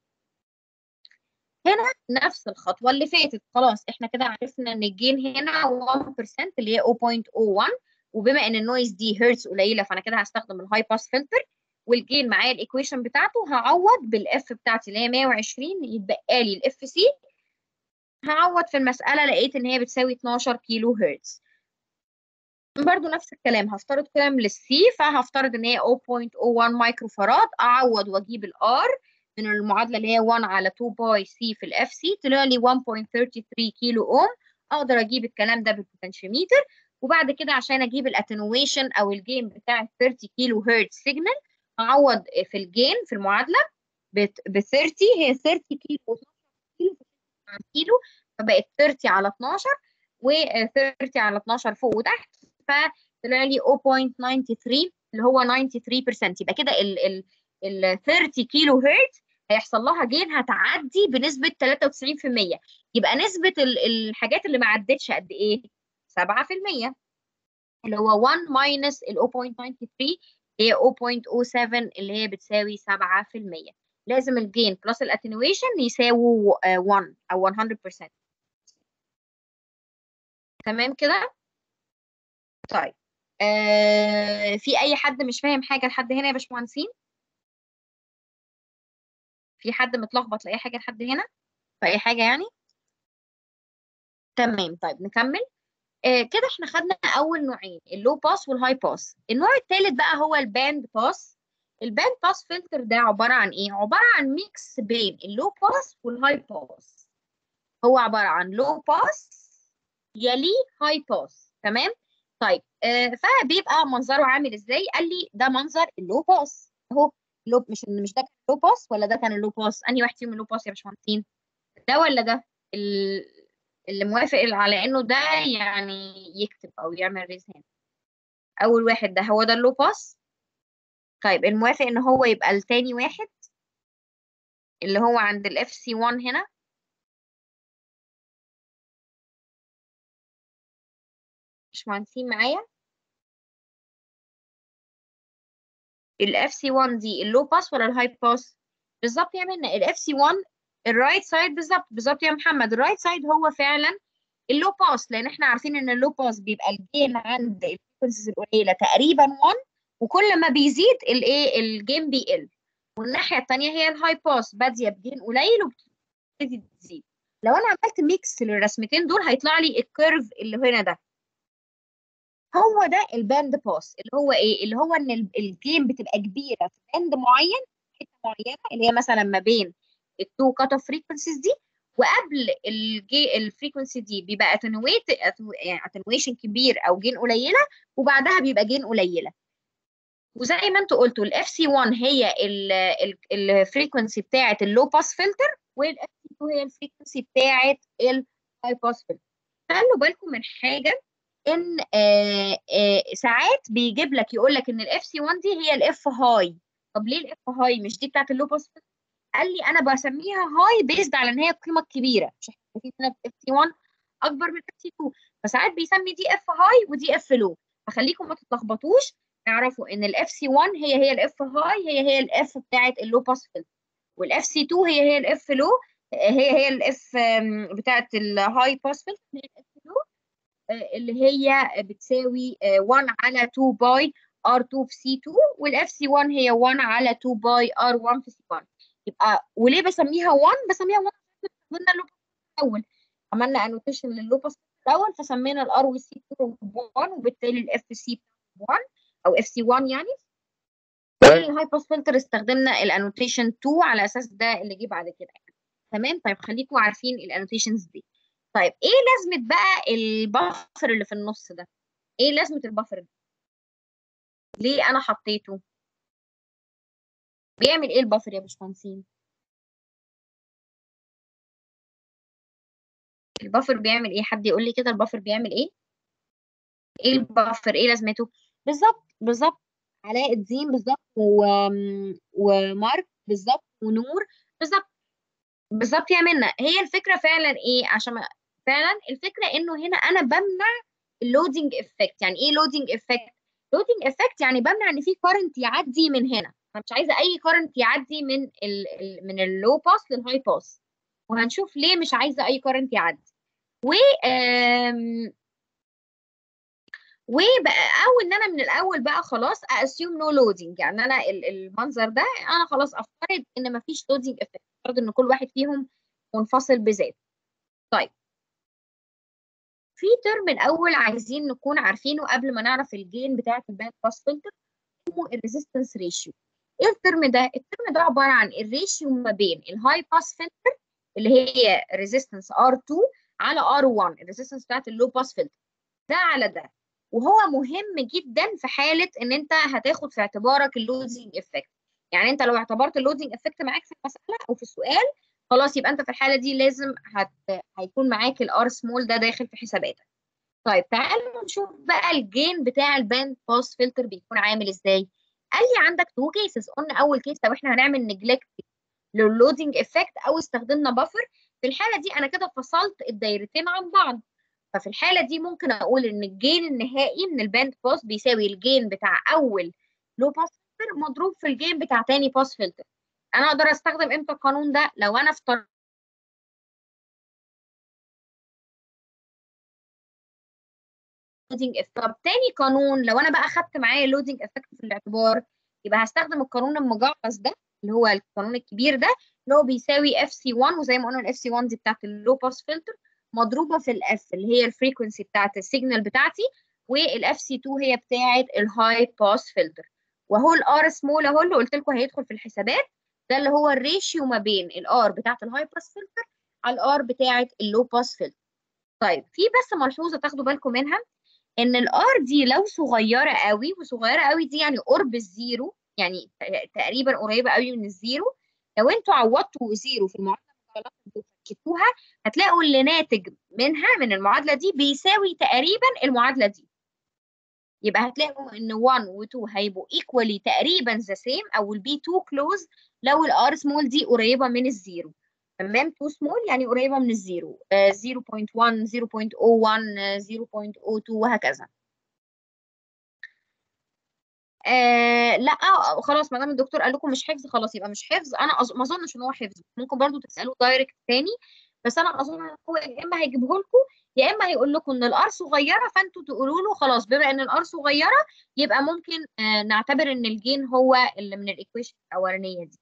هنا نفس الخطوه اللي فاتت خلاص احنا كده عرفنا ان الجين هنا 1% اللي هي 0.01 وبما ان النويز دي هيرتز قليله فانا كده هستخدم الهاي باس فلتر والجين معايا الايكويشن بتاعته هعوض بالاف بتاعتي اللي هي 120 يتبقى لي الاف سي هعوض في المساله لقيت ان هي بتساوي 12 كيلو هرتز برضو نفس الكلام هفترض قيم للسي فهفترض ان هي 0.01 مايكرو فراد اعوض واجيب الار من المعادله اللي هي 1 على 2 باي سي في الاف سي طلع لي 1.33 كيلو اوم اقدر اجيب الكلام ده بالبوتنشيوميتر وبعد كده عشان اجيب الاتنويشن او الجين بتاع 30 كيلو هرتز سيجنال اعوض في الجين في المعادله ب 30 هي 30 كيلو و 12 كيلو كيلو فبقت 30 على 12 و 30 على 12 فوق وتحت فطلع لي 0.93 اللي هو 93% يبقى كده ال ال ال 30 كيلو هرتز هيحصل لها جين هتعدي بنسبة 93% يبقى نسبة الحاجات اللي ما عدتش قد ايه؟ 7% اللي هو 1 ماينس ال 0.93 هي 0.07 اللي هي بتساوي 7% لازم الجين بلس الاتنويشن يساووا 1 او 100% تمام كده؟ طيب آه في اي حد مش فاهم حاجه لحد هنا يا باشمهندسين في حد متلخبط لاي حاجه لحد هنا في اي حاجه يعني تمام طيب نكمل آه كده احنا خدنا اول نوعين اللو باس والهاي باس النوع الثالث بقى هو الباند باس الباند باس فلتر ده عباره عن ايه عباره عن ميكس بين اللو باس والهاي باس هو عباره عن لو باس يلي هاي باس تمام طيب آه فبيبقى منظره عامل ازاي قال لي ده منظر اللو باس اهو لو مش مش ده كان اللو باس ولا ده كان اللو باس انهي واحد فيهم اللو باس يا باشمهندسين ده ولا ده اللي موافق على انه ده يعني يكتب او يعمل ريز هنا اول واحد ده هو ده اللو باس طيب الموافق ان هو يبقى التاني واحد اللي هو عند الاف سي 1 هنا مش مهندسين معايا الاف سي 1 دي اللو باس ولا الهاي باس بالظبط يا منى الاف سي 1 الرايت سايد بالظبط بالظبط يا محمد الرايت سايد هو فعلا اللو باس لان احنا عارفين ان اللو باس بيبقى الجين عند الفريكونسيز القليله تقريبا 1 وكل ما بيزيد الايه الجين بيقل والناحيه الثانيه هي الهاي باس باديه بجين قليل وبتبتدي تزيد لو انا عملت ميكس للرسمتين دول هيطلع لي الكيرف اللي هنا ده هو ده الباند باس اللي هو ايه اللي هو ان الجيم بتبقى كبيره في باند معين حته معينه اللي هي مثلا ما بين التو كات اوف فريكونسيز دي وقبل الجي الفريكونسي دي بيبقى اتنويت يعني اتنويشن كبير او جين قليله وبعدها بيبقى جين قليله وزي ما انتوا قلتوا الاف سي 1 هي الفريكونسي بتاعه اللو باس فلتر والاف سي 2 هي الفريكونسي بتاعه الهاي باس فلتر خلوا بالكم من حاجه ان آآ آآ ساعات بيجيب لك يقول لك ان الاف سي 1 دي هي الاف هاي طب ليه الاف هاي مش دي بتاعت اللو باس قال لي انا بسميها هاي بيزد على ان هي القيمه الكبيره مش احنا عارفين ان اف سي 1 اكبر من اف سي 2 فساعات بيسمي دي اف هاي ودي اف لو فخليكم ما تتلخبطوش اعرفوا ان الاف سي 1 هي هي الاف هاي هي هي الاف بتاعت اللو باس فلتر والاف سي 2 هي هي الاف لو هي هي الاف بتاعت الهاي باس فلتر هي الاف لو اللي هي بتساوي 1 على 2 باي R2 في C2 والاف سي 1 هي 1 على 2 باي R1 في C1 يبقى وليه بسميها 1 بسميها 1 قلنا اللوبس الاول عملنا انوتيشن لللوبس الاول فسمينا الار والسي 2 1 وبالتالي الاف سي 1 او اف سي 1 يعني والهاي باس فلتر استخدمنا الانوتيشن 2 على اساس ده اللي جه بعد كده يعني. تمام طيب خليكم عارفين الانوتيشنز دي طيب ايه لازمه بقى البفر اللي في النص ده ايه لازمه البفر ده ليه انا حطيته بيعمل ايه البفر يا باشمهندسين البفر بيعمل ايه حد يقول لي كده البفر بيعمل ايه ايه البفر ايه لازمته بالظبط بالظبط علاء الدين بالظبط و... ومارك بالظبط ونور بالظبط بالظبط يا منى هي الفكره فعلا ايه عشان فعلا الفكره انه هنا انا بمنع اللودنج افكت يعني ايه لودنج افكت لودنج افكت يعني بمنع ان في كارنت يعدي من هنا انا مش عايزه اي كارنت يعدي من ال من اللو باس للهاي باس وهنشوف ليه مش عايزه اي كارنت يعدي و وبقى او ان انا من الاول بقى خلاص اسيوم نو لودنج يعني انا المنظر ده انا خلاص افترض ان مفيش لودنج افكت افترض ان كل واحد فيهم منفصل بذاته طيب في ترم الاول عايزين نكون عارفينه قبل ما نعرف الجين بتاعه الباند باس فلتر اسمه الريزيستنس ريشيو ايه الترم ده الترم ده عباره عن الريشيو ما بين الهاي باس فلتر اللي هي ريزيستنس R2 على R1 الريزيستنس بتاعت اللو باس فلتر ده على ده وهو مهم جدا في حاله ان انت هتاخد في اعتبارك اللودنج افكت يعني انت لو اعتبرت اللودنج افكت معاك في المساله او في السؤال خلاص يبقى انت في الحاله دي لازم هت... هيكون معاك الار سمول ده داخل في حساباتك طيب تعالوا نشوف بقى الجين بتاع الباند باس فلتر بيكون عامل ازاي قال لي عندك تو كيسز قلنا اول كيس لو احنا هنعمل نجلكت لللودنج افكت او استخدمنا بفر في الحاله دي انا كده فصلت الدايرتين عن بعض ففي الحاله دي ممكن اقول ان الجين النهائي من الباند باس بيساوي الجين بتاع اول لو باس فلتر مضروب في الجين بتاع تاني باس فلتر انا اقدر استخدم امتى القانون ده لو انا افترضت لودنج افكت طب تاني قانون لو انا بقى اخدت معايا اللودنج افكت في الاعتبار يبقى هستخدم القانون المجعلص ده اللي هو القانون الكبير ده اللي هو بيساوي اف سي 1 وزي ما قلنا الاف سي 1 دي بتاعت اللو باس فلتر مضروبه في الاف اللي هي الفريكونسي بتاعت السيجنال بتاعتي والاف سي 2 هي بتاعت الهاي باس فلتر وهو الار سمول اهو اللي قلت لكم هيدخل في الحسابات ده اللي هو الريشيو ما بين الار بتاعت الهاي باس فلتر على الار بتاعت اللو باس فلتر طيب في بس ملحوظه تاخدوا بالكم منها ان الار دي لو صغيره قوي وصغيره قوي دي يعني قرب الزيرو يعني تقريبا قريبه قوي من الزيرو لو انتوا عوضتوا زيرو في المعادله وفكتوها هتلاقوا اللي ناتج منها من المعادله دي بيساوي تقريبا المعادله دي يبقى هتلاقوا ان 1 و 2 هيبقوا equally تقريبا ذا سيم او البي 2 كلوز لو الار سمول دي قريبه من الزيرو تمام 2 سمول يعني قريبه من الزيرو 0.1 0.01 0.02 وهكذا آه لا خلاص ما دام الدكتور قال لكم مش حفظ خلاص يبقى مش حفظ انا أظ... ما اظنش ان هو حفظ ممكن برضو تسالوه دايركت تاني بس انا اظن ان هو يا اما هيجيبه لكم يا اما هيقول لكم ان الار صغيره فانتوا تقولوا له خلاص بما ان الار صغيره يبقى ممكن آه نعتبر ان الجين هو اللي من الايكويشن الاولانيه دي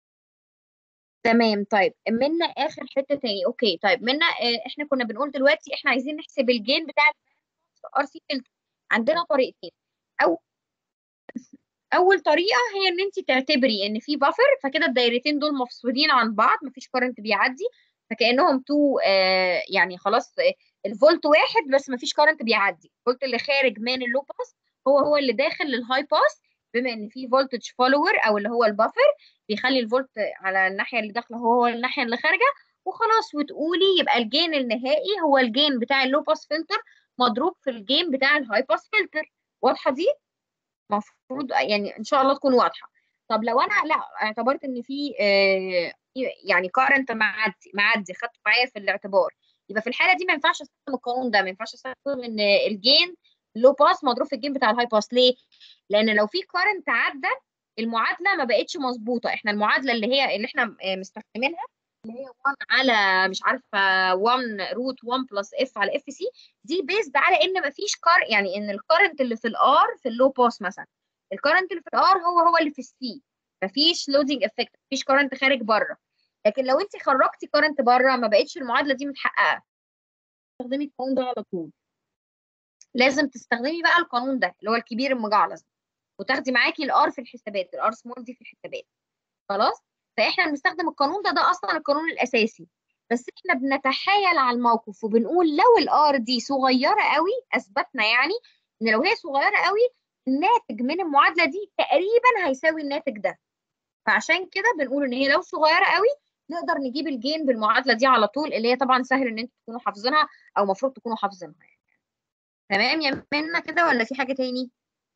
تمام طيب منا اخر حته تاني اوكي طيب منا آه احنا كنا بنقول دلوقتي احنا عايزين نحسب الجين بتاع الار سي فلتر عندنا طريقتين او اول طريقه هي ان انت تعتبري ان في بافر فكده الدايرتين دول مفصولين عن بعض مفيش كارنت بيعدي فكانهم تو آه يعني خلاص الفولت واحد بس مفيش كارنت بيعدي الفولت اللي خارج من اللو باس هو هو اللي داخل للهاي باس بما ان في فولتج فولور او اللي هو البافر بيخلي الفولت على الناحيه اللي داخله هو هو الناحيه اللي خارجه وخلاص وتقولي يبقى الجين النهائي هو الجين بتاع اللو باس فلتر مضروب في الجين بتاع الهاي باس فلتر واضحه دي المفروض يعني ان شاء الله تكون واضحه طب لو انا لا اعتبرت ان في آه يعني كارنت معدي معدي خدته معايا في الاعتبار يبقى في الحاله دي ما ينفعش استخدم القانون ده ما ينفعش استخدم ان الجين لو باس مضروب في الجين بتاع الهاي باس ليه؟ لان لو في كارنت عدى المعادله ما بقتش مظبوطه احنا المعادله اللي هي اللي احنا مستخدمينها اللي هي 1 على مش عارفه 1 روت 1 بلس اف على اف سي دي بيزد على ان ما فيش كار يعني ان الكارنت اللي في الار في اللو باس مثلا الكارنت اللي في الار هو هو اللي في السي مفيش لودنج افكت مفيش كارنت خارج بره لكن لو انت خرجتي كارنت بره ما بقتش المعادله دي متحققه تستخدمي القانون ده على طول لازم تستخدمي بقى القانون ده اللي هو الكبير المجعلص وتاخدي معاكي الار في الحسابات الار سمول دي في الحسابات خلاص فاحنا بنستخدم القانون ده ده اصلا القانون الاساسي بس احنا بنتحايل على الموقف وبنقول لو الار دي صغيره قوي اثبتنا يعني ان لو هي صغيره قوي الناتج من المعادله دي تقريبا هيساوي الناتج ده فعشان كده بنقول ان هي لو صغيره قوي نقدر نجيب الجين بالمعادله دي على طول اللي هي طبعا سهل ان انتوا تكونوا حافظينها او المفروض تكونوا حافظينها يعني. تمام يا منى كده ولا في حاجه تاني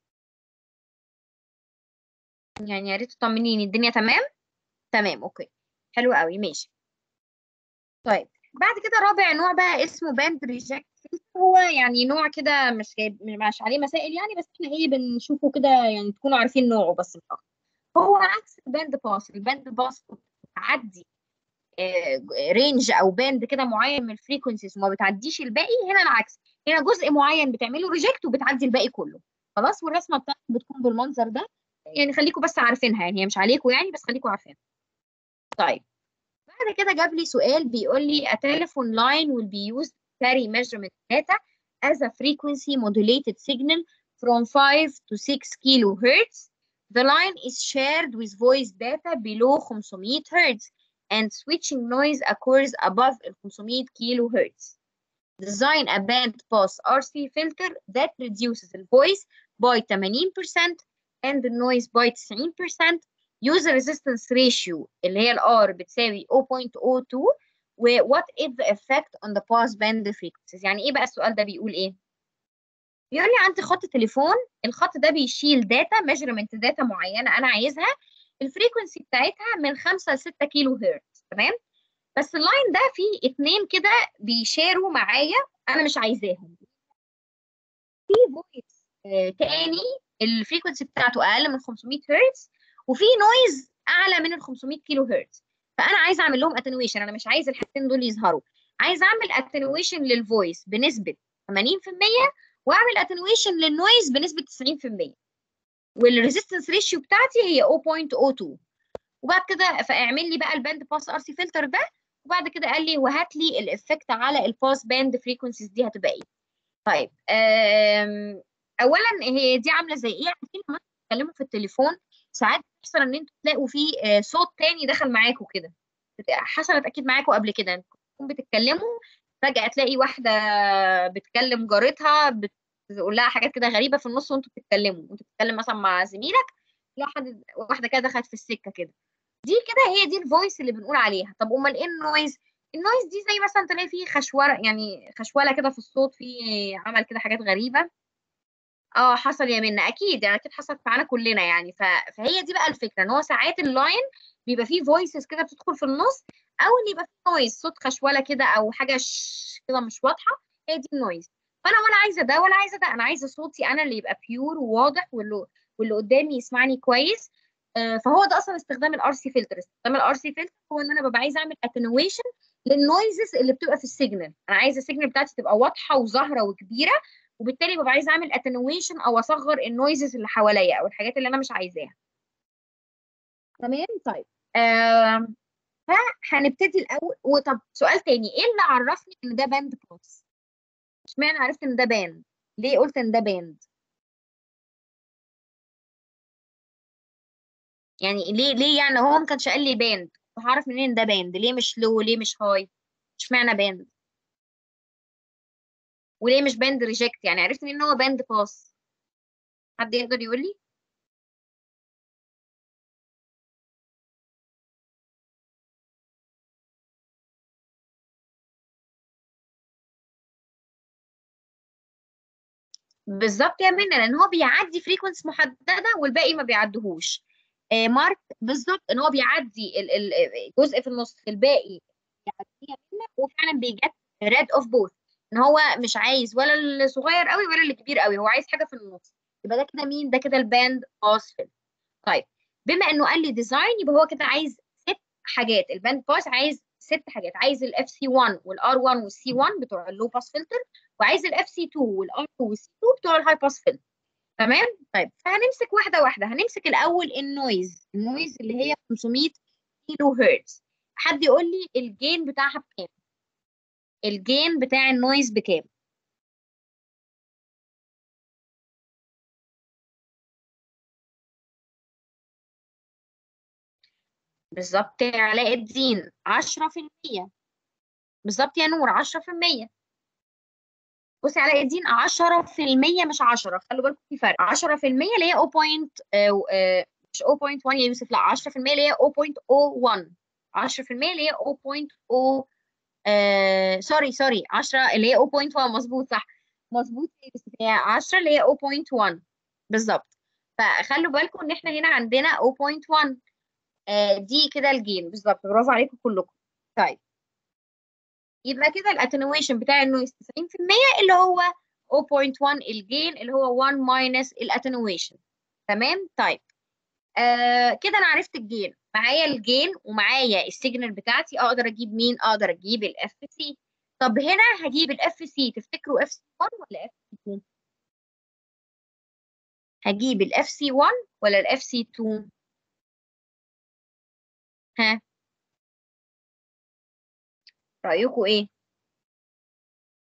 يعني يا ريت تطمنيني الدنيا تمام تمام اوكي حلو قوي ماشي طيب بعد كده رابع نوع بقى اسمه باند ريجكت هو يعني نوع كده مش جايب مش عليه مسائل يعني بس احنا ايه بنشوفه كده يعني تكونوا عارفين نوعه بس مش اكتر هو عكس الباند باس الباند باس بتعدي رينج او باند كده معين من الفريكونسيز وما بتعديش الباقي هنا العكس هنا جزء معين بتعمله ريجكت وبتعدي الباقي كله خلاص والرسمه بتاعته بتكون بالمنظر ده يعني خليكم بس عارفينها يعني هي مش عليكم يعني بس خليكم عارفينها طيب بعد كده جاب لي سؤال بيقول لي a telephone line will be used carry measurement data as a frequency modulated signal from 5 to 6 kilohertz. The line is shared with voice data below 500 hertz and switching noise occurs above 500 kilohertz. Design a band pass RC filter that reduces the voice by 80% and the noise by 90%. Use a resistance ratio اللي هي ال R بتساوي 0.02 و what is the effect on the pass band frequencies يعني ايه بقى السؤال ده بيقول ايه؟ بيقول لي عندي خط تليفون الخط ده بيشيل داتا ميجرمنت داتا معينه انا عايزها الفريكونسي بتاعتها من 5 ل 6 كيلو هرتز تمام بس اللاين ده فيه اتنين كده بيشاروا معايا انا مش عايزاهم في فويس آه تاني الفريكونسي بتاعته اقل من 500 هرتز وفي نويز اعلى من ال 500 كيلو هرتز فانا عايزه اعمل لهم اتنويشن انا مش عايز الحاجتين دول يظهروا عايزه اعمل اتنويشن للفويس بنسبه 80% واعمل اتنويشن للنويز بنسبه 90% والريزيستنس ريشيو بتاعتي هي 0.02 وبعد كده فاعمل لي بقى الباند باس ار سي فلتر ده وبعد كده قال لي وهات لي الافكت على الباس باند فريكونسيز دي هتبقى ايه طيب اولا هي دي عامله زي ايه عارفين لما تتكلموا في التليفون ساعات بيحصل ان انتوا تلاقوا في صوت تاني دخل معاكوا كده حصلت اكيد معاكوا قبل كده انتوا بتتكلموا فجاه تلاقي واحده بتكلم جارتها بتقول لها حاجات كده غريبه في النص وانتوا بتتكلموا وانت بتتكلم مثلا مع زميلك لا حد واحده كده دخلت في السكه كده دي كده هي دي الفويس اللي بنقول عليها طب امال ايه النويز النويز دي زي مثلا تلاقي فيه خشوله يعني خشوله كده في الصوت في عمل كده حاجات غريبه اه حصل يا منى اكيد يعني اكيد حصلت معانا كلنا يعني ف... فهي دي بقى الفكره ان هو ساعات اللاين بيبقى فيه فويسز كده بتدخل في النص او ان يبقى فيه نويز صوت خشوله كده او حاجه ش... كده مش واضحه هي دي النويز فانا ولا عايزه ده ولا عايزه ده انا عايزه صوتي انا اللي يبقى بيور وواضح واللي واللي قدامي يسمعني كويس آه فهو ده اصلا استخدام الار سي فلتر استخدام الار سي فلتر هو ان انا ببقى عايزه اعمل اتنويشن للنويزز اللي بتبقى في السيجنال انا عايزه السيجنال بتاعتي تبقى واضحه وظاهره وكبيره وبالتالي ببقى عايزه اعمل اتنويشن او اصغر النويزز اللي حواليا او الحاجات اللي انا مش عايزاها تمام طيب آه فهنبتدي الاول وطب سؤال تاني ايه اللي عرفني ان ده باند باس اشمعنى عرفت ان ده باند ليه قلت ان ده باند يعني ليه ليه يعني هو ما كانش قال لي باند هعرف منين ده باند ليه مش لو ليه مش هاي اشمعنى باند وليه مش باند ريجكت يعني عرفت منين ان هو باند باس حد يقدر يقول لي بالظبط يا منى لان هو بيعدي فريكونس محدده والباقي ما بيعدهوش آه مارك بالظبط ان هو بيعدي الجزء في النص الباقي بيعديها منى وفعلا بيجت ريد اوف بوث ان هو مش عايز ولا الصغير قوي ولا الكبير قوي هو عايز حاجه في النص يبقى ده كده مين ده كده الباند باس فيلم طيب بما انه قال لي ديزاين يبقى هو كده عايز ست حاجات الباند باس عايز ست حاجات عايز الاف سي 1 والار 1 والسي 1 بتوع اللو باس فلتر وعايز الاف سي 2 والار 2 والسي 2 بتوع الهاي باس فلتر تمام طيب فهنمسك واحده واحده هنمسك الاول النويز النويز اللي هي 500 كيلو هرتز حد يقول لي الجين بتاعها بكام الجين بتاع النويز بكام بالظبط يا علاء الدين 10% بالظبط يا نور 10% بصي علاء الدين 10% مش 10 خلوا بالكم في فرق 10% اللي هي 0. آه آه مش 0.1 يا يوسف لا 10% اللي هي 0.01 10% اللي هي 0.0 آه سوري سوري 10 اللي هي 0.1 مظبوط صح مظبوط يا يوسف هي 10 اللي هي 0.1 بالظبط فخلوا بالكم ان احنا هنا عندنا 0.1 آه دي كده الجين بالظبط برافو عليكم كلكم طيب يبقى كده الاتنويشن بتاع النويز 90% اللي هو 0.1 الجين اللي هو 1 ماينس الاتنويشن تمام طيب آه كده انا عرفت الجين معايا الجين ومعايا السيجنال بتاعتي اقدر اجيب مين اقدر اجيب الاف سي طب هنا هجيب الاف سي تفتكروا اف سي 1 ولا اف سي 2 هجيب الاف سي 1 ولا الاف سي 2 ها رأيكم ايه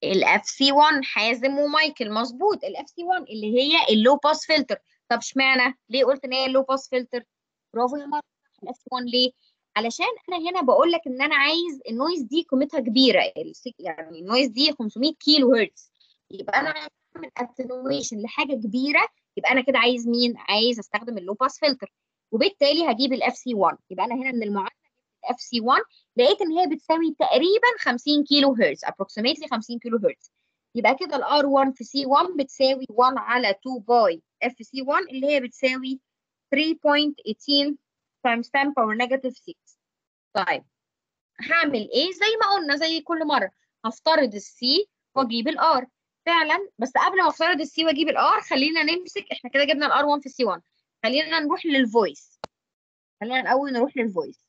الاف سي 1 حازم ومايكل مظبوط الاف سي 1 اللي هي اللو باس فلتر طب اشمعنى ليه قلت ان هي اللو باس فلتر برافو يا مرة الاف سي 1 ليه علشان انا هنا بقول لك ان انا عايز النويز دي قيمتها كبيره يعني النويز دي 500 كيلو هرتز يبقى انا عايز اعمل اتنويشن لحاجه كبيره يبقى انا كده عايز مين عايز استخدم اللو باس فلتر وبالتالي هجيب الاف سي 1 يبقى انا هنا من المعادله الاف سي 1 لقيت ان هي بتساوي تقريبا 50 كيلو هرتز approximately 50 كيلو هرتز يبقى كده الار 1 في سي 1 بتساوي 1 على 2 باي اف سي 1 اللي هي بتساوي 3.18 times 10 power negative 6 طيب هعمل ايه زي ما قلنا زي كل مره هفترض السي واجيب الار فعلا بس قبل ما افترض السي واجيب الار خلينا نمسك احنا كده جبنا الار 1 في السي 1 خلينا نروح للفويس خلينا الاول نروح للفويس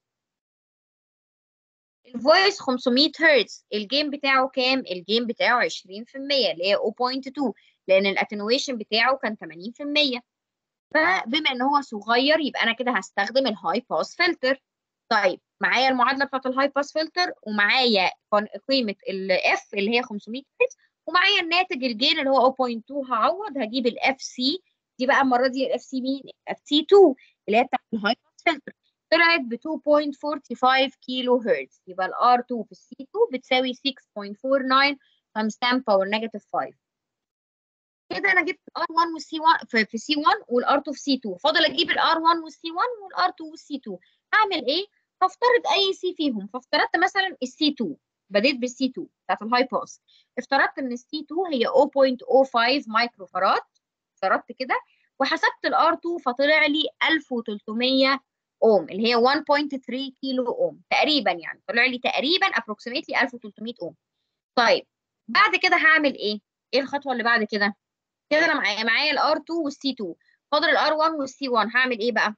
الفويس 500 هرتز الجيم بتاعه كام الجيم بتاعه 20% اللي هي 0.2 لان الاتنويشن بتاعه كان 80% فبما ان هو صغير يبقى انا كده هستخدم الهاي باس فلتر طيب معايا المعادله بتاعت الهاي باس فلتر ومعايا قيمه الاف اللي هي 500 هرتز ومعايا الناتج الجين اللي هو 0.2 هعوض هجيب الاف سي دي بقى المره دي الاف سي مين اف سي 2 اللي هي بتاعت الهاي باس فلتر طلعت ب 2.45 كيلو هرتز يبقى الار 2 في السي 2 بتساوي 6.49 times 10 باور نيجاتيف 5 كده انا جبت ار 1 والسي 1 في, في سي 1 والار 2 في سي 2 فاضل اجيب الار 1 والسي 1 والار 2 والسي 2 هعمل ايه؟ هفترض اي سي فيهم فافترضت مثلا السي 2 بديت بالسي 2 بتاعت الهاي باس افترضت ان السي 2 هي 0.05 مايكرو فراد افترضت كده وحسبت الار 2 فطلع لي 1300 اوم اللي هي 1.3 كيلو اوم تقريبا يعني طلع لي تقريبا approximately 1300 اوم طيب بعد كده هعمل ايه؟ ايه الخطوه اللي بعد كده؟ كده انا معايا معايا الار 2 والسي 2 فاضل الار 1 والسي 1 هعمل ايه بقى؟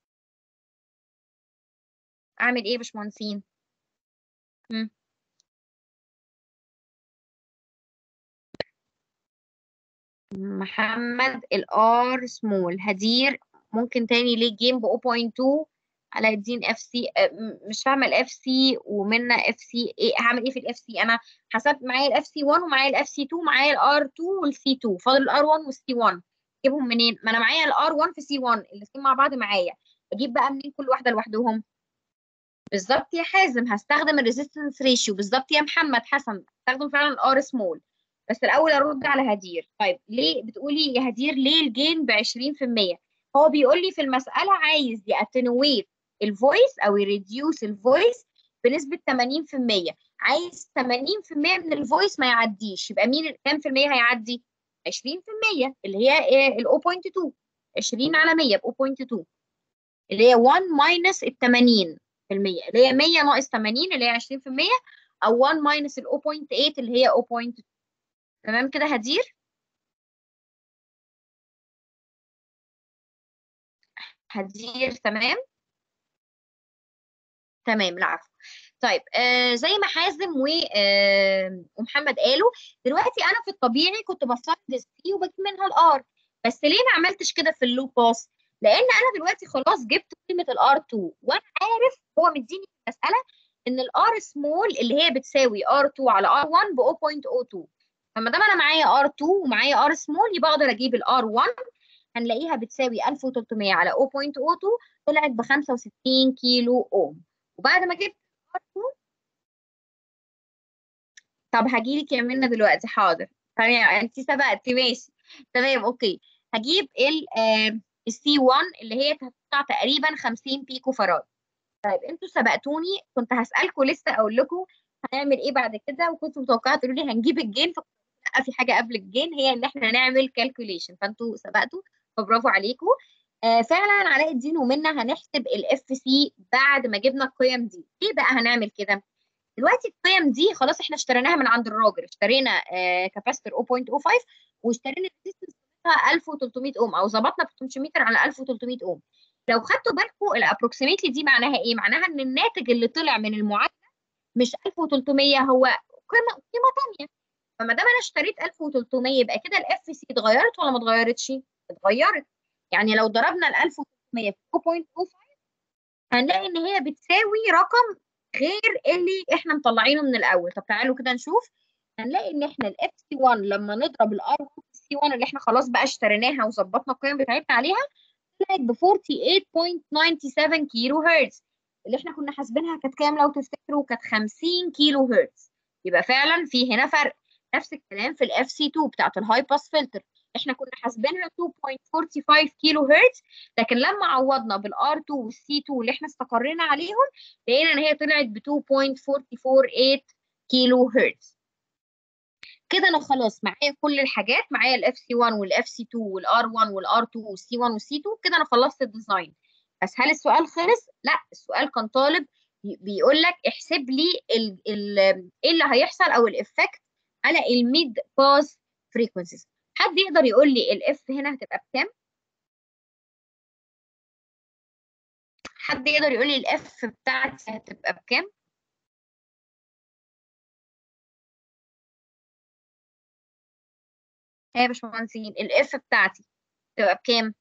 اعمل ايه يا باشمهندسين؟ محمد الار سمول هدير ممكن تاني ليه جيم ب 0.2 على الدين اف سي مش فاهمه الاف سي ومنا اف سي ايه هعمل ايه في الاف سي انا حسبت معايا الاف سي 1 ومعايا الاف سي 2 معايا الار 2 والسي 2 فاضل الار 1 والسي 1 اجيبهم منين ما انا معايا الار 1 في سي 1 الاثنين مع بعض معايا اجيب بقى منين كل واحده لوحدهم بالظبط يا حازم هستخدم الريزيستنس ريشيو بالظبط يا محمد حسن هستخدم فعلا الار سمول بس الاول ارد على هدير طيب ليه بتقولي يا هدير ليه الجين ب 20% هو بيقول لي في المساله عايز ياتنويت الفويس او يريديوس الفويس بنسبه 80% عايز 80% من الفويس ما يعديش يبقى مين كام في المية هيعدي 20% اللي هي ال 0.2 20 على 100 ب 0.2 اللي هي 1 ماينس ال 80 اللي هي 100 ناقص 80 اللي هي 20% او 1 ماينس ال 0.8 اللي هي 0.2 تمام كده هدير هدير تمام تمام العفو طيب آه زي ما حازم و آه ومحمد قالوا دلوقتي انا في الطبيعي كنت بفترض السي وبجيب منها الار بس ليه ما عملتش كده في اللو باس لان انا دلوقتي خلاص جبت قيمه الار 2 وانا عارف هو مديني مساله ان الار سمول اللي هي بتساوي ار 2 على ار 1 ب 0.02 فما دام انا معايا ار 2 ومعايا ار سمول يبقى اقدر اجيب الار 1 هنلاقيها بتساوي 1300 على 0.02 طلعت ب 65 كيلو اوم وبعد ما جبت ار 2 طب هجيلك يا منى دلوقتي حاضر تمام انت سبقتي ماشي تمام اوكي هجيب ال السي 1 اللي هي هتطلع تقريبا 50 بيكو فراد طيب انتوا سبقتوني كنت هسالكم لسه اقول لكم هنعمل ايه بعد كده وكنتوا متوقعه تقولوا لي هنجيب الجين لا في حاجه قبل الجين هي ان احنا نعمل كالكوليشن فانتوا سبقتوا فبرافو عليكم آه فعلا علاء الدين ومنا هنحسب الاف سي بعد ما جبنا القيم دي ليه بقى هنعمل كده دلوقتي القيم دي خلاص احنا اشتريناها من عند الراجل اشترينا آه كاباستور 0.05 واشترينا ريزيستنس 1300 اوم او ظبطنا بوتنشيومتر على 1300 اوم لو خدتوا بالكم الابروكسيميتلي دي معناها ايه معناها ان الناتج اللي طلع من المعادله مش 1300 هو قيمه قيمه ثانيه فما دام انا اشتريت 1300 يبقى كده الاف سي اتغيرت ولا ما اتغيرتش اتغيرت يعني لو ضربنا ال 1300 في 2.25 هنلاقي ان هي بتساوي رقم غير اللي احنا مطلعينه من الاول طب تعالوا كده نشوف هنلاقي ان احنا الاف سي 1 لما نضرب الار 1 سي 1 اللي احنا خلاص بقى اشتريناها وظبطنا القيم بتاعتنا عليها طلعت ب 48.97 كيلو هرتز اللي احنا كنا حاسبينها كانت كام لو تفتكروا كانت 50 كيلو هرتز يبقى فعلا في هنا فرق نفس الكلام في الاف سي 2 بتاعت الهاي باس فلتر احنا كنا حاسبينها 2.45 كيلو هرتز لكن لما عوضنا بالار 2 والسي 2 اللي احنا استقرينا عليهم لقينا ان هي طلعت ب 2.448 كيلو هرتز كده انا خلاص معايا كل الحاجات معايا الاف سي 1 والاف سي 2 والار 1 والار 2 والسي 1 والسي 2 كده انا خلصت الديزاين بس هل السؤال خلص؟ لا السؤال كان طالب بيقول لك احسب لي ال ال ايه اللي هيحصل او الافكت على الميد باس فريكونسيز حد يقدر يقول لي الاف هنا هتبقى بكام؟ حد يقدر يقول لي الاف بتاعتي هتبقى بكام؟ ايه يا باشمهندسين الاف بتاعتي تبقى بكام؟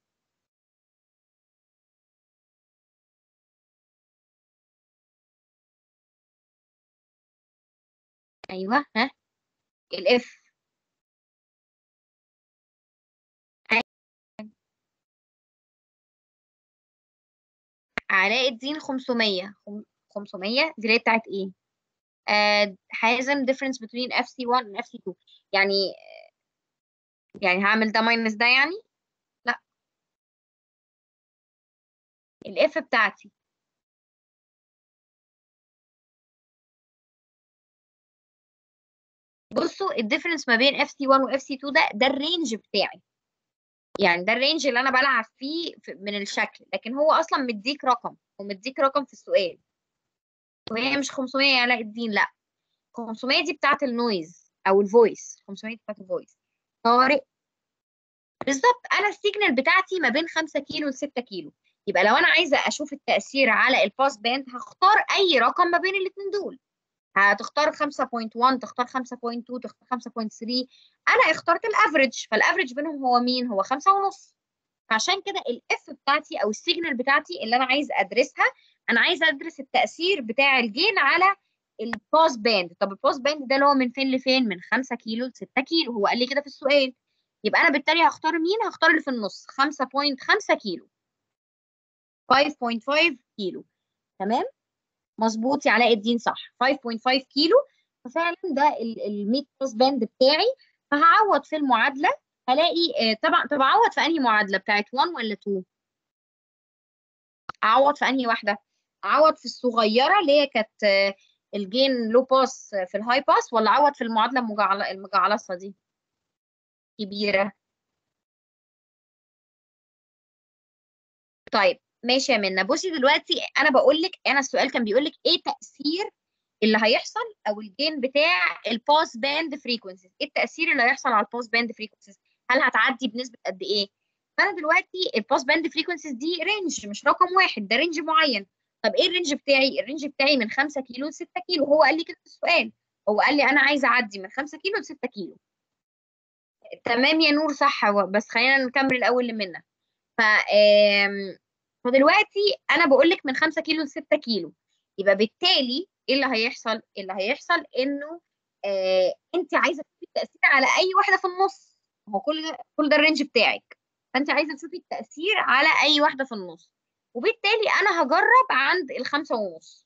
ايوه ها الاف علاء الدين 500 500 دي اللي هي بتاعت ايه؟ آه حازم difference between FC1 and FC2 يعني يعني هعمل ده ماينس ده يعني؟ لا الاف بتاعتي بصوا الديفرنس ما بين اف سي 1 واف سي 2 ده ده الرينج بتاعي يعني ده الرينج اللي انا بلعب فيه من الشكل لكن هو اصلا مديك رقم ومديك رقم في السؤال وهي مش 500 يا علاء الدين لا 500 دي بتاعت النويز او الفويس 500 دي بتاعت الفويس طارق بالظبط انا السيجنال بتاعتي ما بين 5 كيلو ل 6 كيلو يبقى لو انا عايزه اشوف التاثير على الباس باند هختار اي رقم ما بين الاثنين دول هتختار 5.1 تختار 5.2 تختار 5.3 انا اخترت الافريج فالافريج بينهم هو مين هو 5 ونص فعشان كده الاف بتاعتي او السيجنال بتاعتي اللي انا عايز ادرسها انا عايز ادرس التاثير بتاع الجين على الباس باند طب الباس باند ده اللي هو من فين لفين من 5 كيلو ل 6 كيلو هو قال لي كده في السؤال يبقى انا بالتالي هختار مين هختار اللي في النص 5.5 كيلو 5.5 كيلو تمام مظبوط يا علاء الدين صح 5.5 كيلو ففعلا ده الميد باس باند بتاعي فهعوض في المعادله هلاقي طبعا طب اعوض في انهي معادله بتاعت 1 ولا 2 اعوض في انهي واحده اعوض في الصغيره اللي هي كانت الجين لو باس في الهاي باس ولا اعوض في المعادله المجعلصه المجعلصه دي كبيره طيب ماشي يا منى بصي دلوقتي انا بقول لك انا السؤال كان بيقول لك ايه تاثير اللي هيحصل او الجين بتاع الباس باند فريكونسيز ايه التاثير اللي هيحصل على الباس باند فريكونسيز هل هتعدي بنسبه قد ايه فانا دلوقتي الباس باند فريكونسيز دي رينج مش رقم واحد ده رينج معين طب ايه الرينج بتاعي الرينج بتاعي من 5 كيلو ل 6 كيلو هو قال لي كده في السؤال هو قال لي انا عايزه اعدي من 5 كيلو ل 6 كيلو تمام يا نور صح بس خلينا نكمل الاول لمنى ف فدلوقتي انا بقول لك من 5 كيلو ل 6 كيلو يبقى بالتالي ايه اللي هيحصل اللي هيحصل انه آه انت عايزه تشوفي التاثير على اي واحده في النص هو كل ده كل ده الرينج بتاعك فانت عايزه تشوفي التاثير على اي واحده في النص وبالتالي انا هجرب عند الخمسة ونص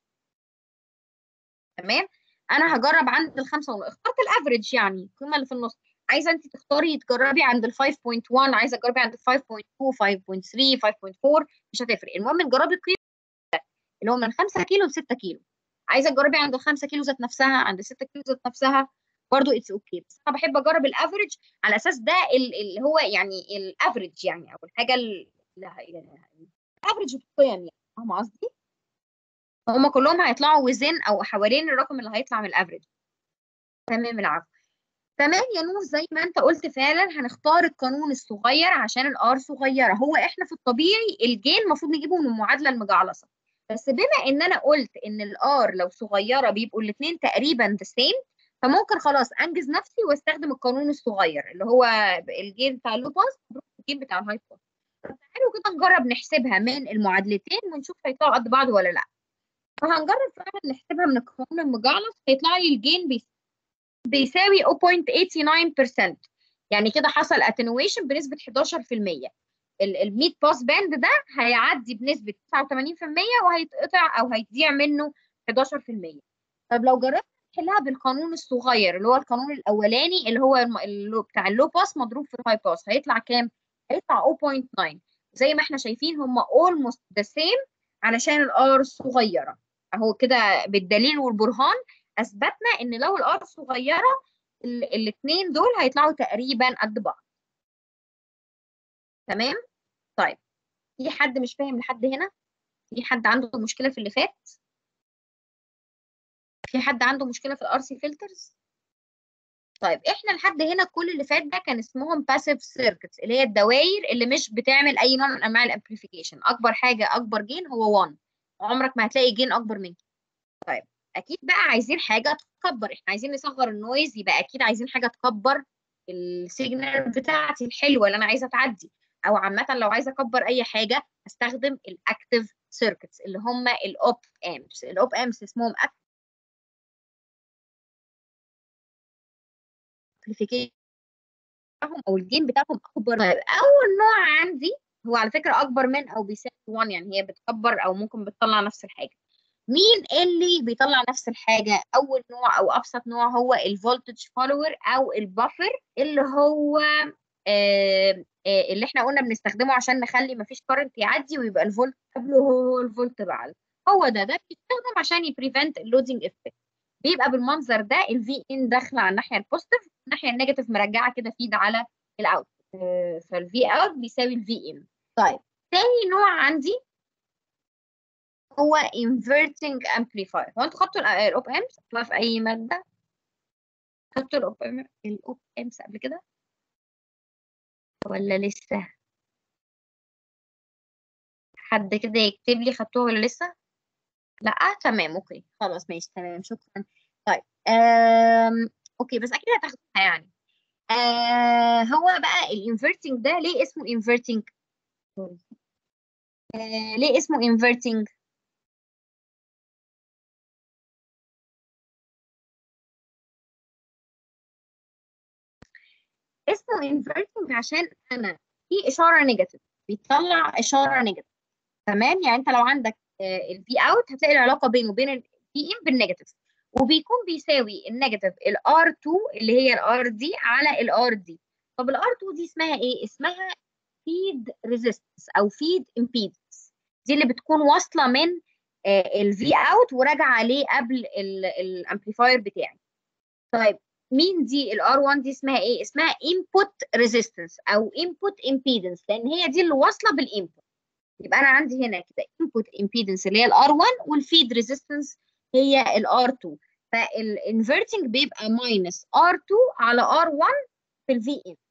تمام انا هجرب عند الخمسة ونص اخترت الافريج يعني القيمه اللي في النص عايزه انت تختاري تجربي عند ال 5.1 عايزه تجربي عند ال 5.2 5.3 5.4 مش هتفرق المهم تجربي القيمه اللي هو من 5 كيلو ل 6 كيلو عايزه تجربي عند ال 5 كيلو ذات نفسها عند ال 6 كيلو ذات نفسها برضه اتس اوكي okay. بس انا بحب اجرب الافريج على اساس ده اللي هو يعني الافريج يعني او الحاجه الافريج القيم يعني فاهمه قصدي؟ هم كلهم هيطلعوا وزن او حوالين الرقم اللي هيطلع من الافريج تمام العفو تمام يا نور زي ما انت قلت فعلا هنختار القانون الصغير عشان الار صغيره هو احنا في الطبيعي الجين المفروض نجيبه من المعادله المجعلصه بس بما ان انا قلت ان الار لو صغيره بيبقوا الاثنين تقريبا ذا سيم فممكن خلاص انجز نفسي واستخدم القانون الصغير اللي هو الجين بتاع اللو باس الجين بتاع الهاي باس تعالوا كده نجرب نحسبها من المعادلتين ونشوف هيطلعوا قد بعض ولا لا فهنجرب فعلا نحسبها من القانون المجعلص هيطلع لي الجين بيس بيساوي 0.89% يعني كده حصل attenuation بنسبة 11% ال 100 باس باند ده هيعدي بنسبة 89% وهيتقطع أو هيضيع منه 11% طب لو جربت تحلها بالقانون الصغير اللي هو القانون الأولاني اللي هو الم... اللي بتاع اللو باس مضروب في الهاي باس هيطلع كام؟ هيطلع 0.9 زي ما احنا شايفين هم almost the same علشان الار صغيرة اهو كده بالدليل والبرهان اثبتنا ان لو الار صغيره الاثنين دول هيطلعوا تقريبا قد بعض تمام طيب في حد مش فاهم لحد هنا في حد عنده مشكله في اللي فات في حد عنده مشكله في الار سي فلترز طيب احنا لحد هنا كل اللي فات ده كان اسمهم باسيف سيركتس اللي هي الدوائر اللي مش بتعمل اي نوع من انواع الامبليفيكيشن اكبر حاجه اكبر جين هو 1 عمرك ما هتلاقي جين اكبر من كده طيب اكيد بقى عايزين حاجه تكبر احنا عايزين نصغر النويز يبقى اكيد عايزين حاجه تكبر السيجنال بتاعتي الحلوه اللي انا عايزه تعدي او عامه لو عايزه اكبر اي حاجه هستخدم الاكتيف سيركتس اللي هم الاوب امبس الاوب امبس اسمهم امبليفيكيشن او الجين بتاعهم اكبر طيب اول نوع عندي هو على فكره اكبر من او بيساوي 1 يعني هي بتكبر او ممكن بتطلع نفس الحاجه مين اللي بيطلع نفس الحاجة؟ أول نوع أو أبسط نوع هو الفولتج فولور أو البفر اللي هو آه آه اللي احنا قلنا بنستخدمه عشان نخلي مفيش كارنت يعدي ويبقى الفولت قبله هو الفولت بعده هو ده ده بيستخدم عشان يبريفنت اللودنج افكت بيبقى بالمنظر ده الفي ان داخله على الناحيه البوزيتيف الناحيه النيجاتيف مرجعه كده فيد على الاوت آه فالفي اوت بيساوي الفي ان طيب تاني نوع عندي هو inverting amplifier هو انتوا خدتوا الاوب امس خدتوها في اي ماده خدتوا الاوب الاوب امس قبل كده ولا لسه حد كده يكتب لي خدتوها ولا لسه لا تمام اوكي خلاص ماشي تمام شكرا طيب أم... اوكي بس اكيد هتاخدوها يعني آه هو بقى الانفرتنج ده ليه اسمه انفرتنج آه ليه اسمه انفرتنج اسمه انفرتنج عشان انا في اشاره نيجاتيف بيطلع اشاره نيجاتيف تمام يعني انت لو عندك الفي اوت هتلاقي العلاقه بينه وبين الفي ان بالنيجاتيف وبيكون بيساوي النيجاتيف الار 2 اللي هي الار دي على الار دي طب الار 2 دي اسمها ايه اسمها فيد ريزيستنس او فيد امبيدنس دي اللي بتكون واصله من الفي اوت وراجعه عليه قبل الامبليفاير بتاعي طيب مين دي الار 1 دي اسمها ايه اسمها input resistance او input impedance لان هي دي اللي واصله بالانبوت يبقى انا عندي هنا كده input impedance اللي هي الار 1 والفيد resistance هي الار 2 فالانفرتنج بيبقى minus ار 2 على ار 1 في الفي ان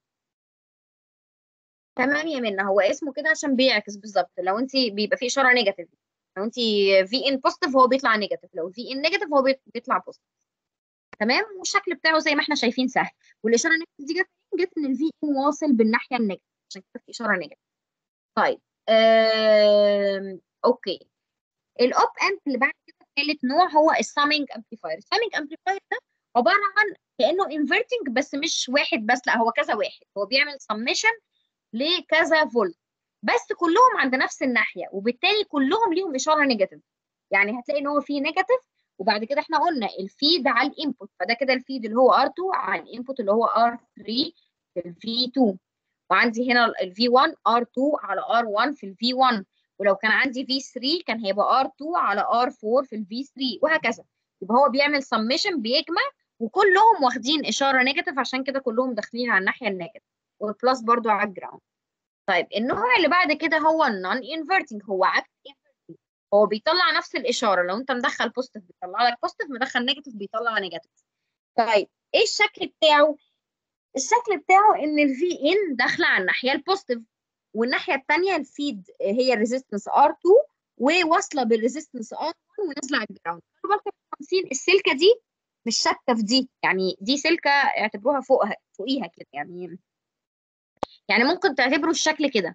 تمام يا منى هو اسمه كده عشان بيعكس بالظبط لو انت بيبقى فيه اشاره نيجاتيف لو انت في ان بوزيتيف هو بيطلع نيجاتيف لو في ان نيجاتيف هو بيطلع بوزيتيف تمام والشكل بتاعه زي ما احنا شايفين سهل والاشاره النيجاتيف دي جت جت ان الفي ان واصل بالناحيه النيجاتيف عشان كده في اشاره نيجاتيف طيب آم... اوكي الاوب امب اللي بعد كده ثالث نوع هو السامينج امبليفاير السامينج امبليفاير ده عباره عن كانه انفرتنج بس مش واحد بس لا هو كذا واحد هو بيعمل سميشن لكذا فولت بس كلهم عند نفس الناحيه وبالتالي كلهم ليهم اشاره نيجاتيف يعني هتلاقي ان هو في نيجاتيف وبعد كده احنا قلنا الفيد على الانبوت فده كده الفيد اللي هو R2 على الانبوت اللي هو R3 في ال V2 وعندي هنا ال V1 R2 على R1 في ال V1 ولو كان عندي V3 كان هيبقى R2 على R4 في ال V3 وهكذا يبقى هو بيعمل سميشن بيجمع وكلهم واخدين اشاره نيجاتيف عشان كده كلهم داخلين على الناحيه النيجاتيف والبلس برضو على الجراوند طيب النوع اللي بعد كده هو النون انفرتنج هو عكس هو بيطلع نفس الاشاره لو انت مدخل بوزيتيف بيطلع لك بوزيتيف مدخل نيجاتيف بيطلع نيجاتيف طيب ايه الشكل بتاعه الشكل بتاعه ان الفي ان داخله على الناحيه البوزيتيف والناحيه الثانيه الفيد هي الريزيستنس ار 2 وواصله بالريزيستنس ار 1 ونازله على الجراوند خلوا بالكم السلكه دي مش ثابته في دي يعني دي سلكه اعتبروها فوقها فوقيها كده يعني يعني ممكن تعتبروا الشكل كده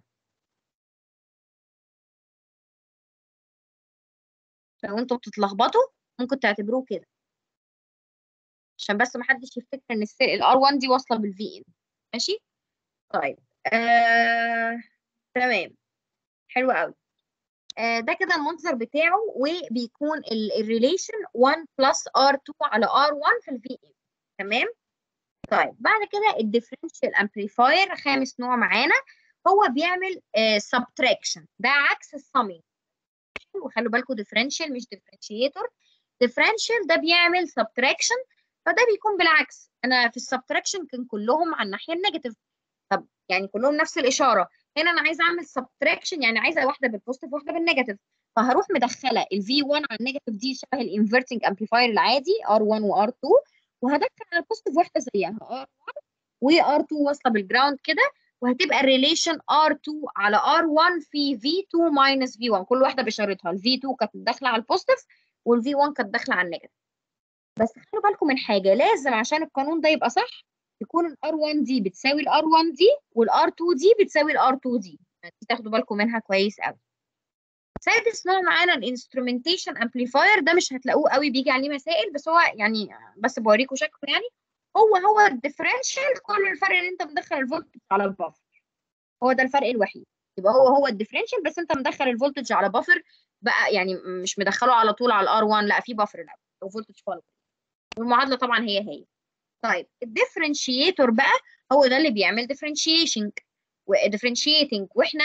لو انتوا بتتلخبطوا ممكن تعتبروه كده عشان بس ما حدش يفتكر ان الار 1 دي واصله بالفي ان ماشي طيب آه... تمام حلو قوي آه ده كده المنظر بتاعه وبيكون الريليشن 1 بلس ار 2 على ار 1 في الفي ان تمام طيب بعد كده الديفرنشال امبليفاير خامس نوع معانا هو بيعمل سبتراكشن ده عكس السمينج وخلوا بالكم ديفرنشال مش ديفرنشيتور ديفرنشال ده بيعمل سبتراكشن فده بيكون بالعكس انا في السبتراكشن كان كلهم على الناحيه النيجاتيف طب يعني كلهم نفس الاشاره هنا انا عايزه اعمل سبتراكشن يعني عايزه واحده بالبوزيتيف واحده بالنيجاتيف فهروح مدخله الفي 1 على النيجاتيف دي شبه الانفرتنج امبليفاير العادي ار1 وار2 وهدخل على البوزيتيف واحده زيها ار1 وار2 واصله بالجراوند كده وهتبقى الريليشن R2 على R1 في V2 ماينس V1 كل واحده بإشارتها ال V2 كانت داخله على البوزيتيف وال V1 كانت داخله على النيجاتيف بس خلوا بالكم من حاجه لازم عشان القانون ده يبقى صح يكون ال R1 دي بتساوي ال R1 دي وال R2 دي بتساوي ال R2 دي يعني تاخدوا بالكم منها كويس قوي سادس نوع معانا الانسترومنتيشن امبليفاير ده مش هتلاقوه قوي بيجي عليه مسائل بس هو يعني بس بوريكم شكله يعني هو هو الديفرنشال كل الفرق ان انت مدخل الفولتج على البافر هو ده الفرق الوحيد يبقى هو هو الديفرنشال بس انت مدخل الفولتج على بافر بقى يعني مش مدخله على طول على الار 1 لا في بافر الاول او فولتج فولت والمعادله طبعا هي هي طيب الديفرنشيتور بقى هو ده اللي بيعمل ديفرنشيشنج وديفرنشيتنج واحنا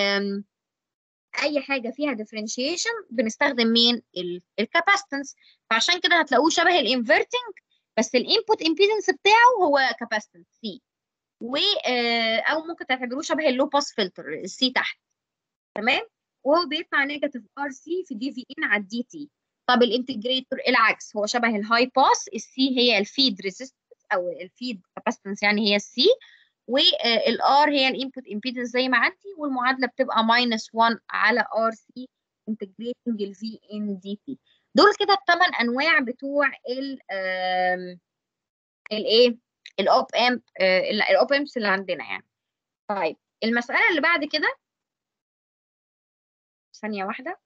اي حاجه فيها ديفرنشيشن بنستخدم مين الكاباستنس فعشان كده هتلاقوه شبه الانفرتنج بس الانبوت امبيدنس بتاعه هو كاباستنس سي و او ممكن تعتبروه شبه اللو باس فلتر السي تحت تمام وهو بيطلع نيجاتيف ار سي في دي في ان على الدي تي طب الانتجريتور العكس هو شبه الهاي باس السي هي الفيد ريزيستنس او الفيد كاباستنس يعني هي السي والار هي الانبوت امبيدنس زي ما عندي والمعادله بتبقى ماينس 1 على ار سي انتجريتنج الفي ان دي تي دول كده الثمان انواع بتوع ال الايه الاوب امب الاوب امبس اللي عندنا يعني طيب المساله اللي بعد كده ثانيه واحده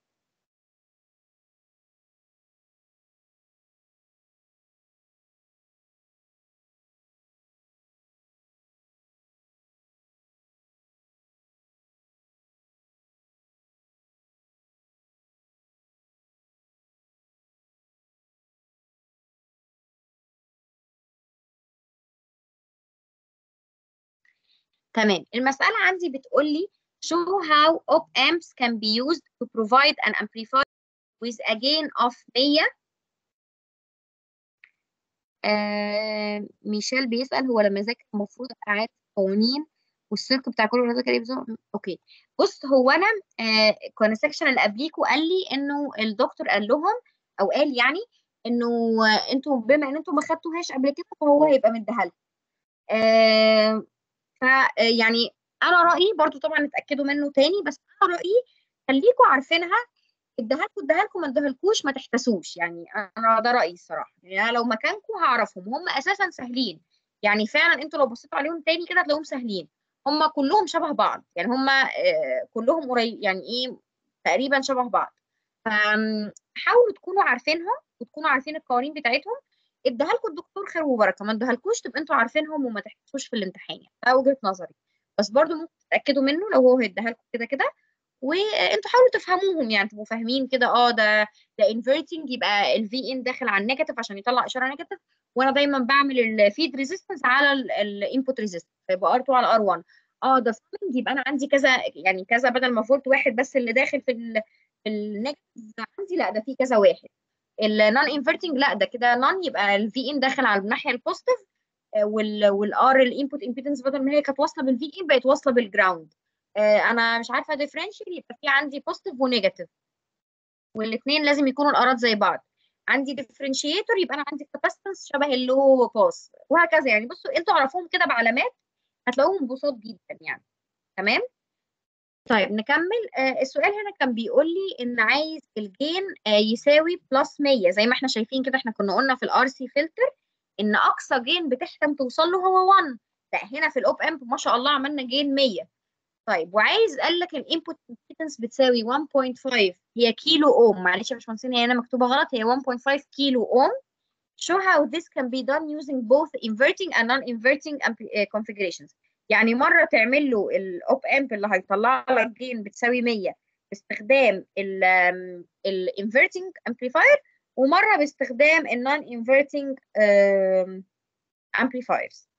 تمام المسألة عندي بتقول لي show how op amps can be used to provide an amplifier with a gain of 100 آه ميشيل بيسأل هو لما ذاكر المفروض أعاد قوانين والسلك بتاع كل ذاكر يبزو اوكي بص هو انا آه كان السكشن اللي قبليكوا قال لي انه الدكتور قال لهم او قال يعني انه آه انتوا بما ان انتوا ما خدتوهاش قبل كده فهو هيبقى مديها لكم آه فيعني انا رايي برضو طبعا اتاكدوا منه تاني بس انا رايي خليكوا عارفينها اديها لكم اديها لكم ما اديهالكوش ما تحتسوش يعني انا ده رايي الصراحه يعني انا لو مكانكم هعرفهم هم اساسا سهلين يعني فعلا انتوا لو بصيتوا عليهم تاني كده هتلاقيهم سهلين هم كلهم شبه بعض يعني هم كلهم قريب يعني ايه تقريبا شبه بعض فحاولوا تكونوا عارفينهم وتكونوا عارفين القوانين بتاعتهم اديها لكم الدكتور خير وبركه ما اديهالكوش تبقى انتوا عارفينهم وما تحتسوش في الامتحان يعني ده وجهه نظري بس برضو ممكن تتاكدوا منه لو هو هيديها لكم كده كده وانتوا حاولوا تفهموهم يعني تبقوا فاهمين كده اه ده ده انفرتنج يبقى الفي ان داخل على النيجاتيف عشان يطلع اشاره نيجاتيف وانا دايما بعمل الفيد ريزيستنس على الانبوت ريزيستنس فيبقى ار2 على ار1 اه ده سمنج يبقى انا عندي كذا يعني كذا بدل ما فولت واحد بس اللي داخل في ال في النيجاتيف عندي لا ده في كذا واحد النون انفرتنج لا ده كده نون يبقى الفي ان داخل على الناحيه البوزيتيف والار الانبوت امبيدنس بدل ما هي كانت واصله بالفي ان بقت واصله بالجراوند انا مش عارفه ديفرنشال يبقى في عندي بوزيتيف ونيجاتيف والاثنين لازم يكونوا الارات زي بعض عندي ديفرنشيتور يبقى انا عندي كاباسيتنس شبه اللو باس وهكذا يعني بصوا انتوا اعرفوهم كده بعلامات هتلاقوهم بساط جدا يعني تمام طيب نكمل آه السؤال هنا كان بيقول لي ان عايز الجين آه يساوي بلس 100 زي ما احنا شايفين كده احنا كنا قلنا في الار سي فلتر ان اقصى جين بتحكم توصل له هو 1 لا هنا في الاوب امب ما شاء الله عملنا جين 100 طيب وعايز قال لك الانبوت امبيدنس بتساوي 1.5 هي كيلو اوم معلش يا باشمهندسين هي هنا مكتوبه غلط هي 1.5 كيلو اوم show how this can be done using both inverting and non-inverting ampli- uh, configurations يعني مرة تعمل له الأوب أمب اللي هيطلع لك جين بتساوي 100 باستخدام ال ال inverting amplifier ومرة باستخدام ال non-inverting um, amplifiers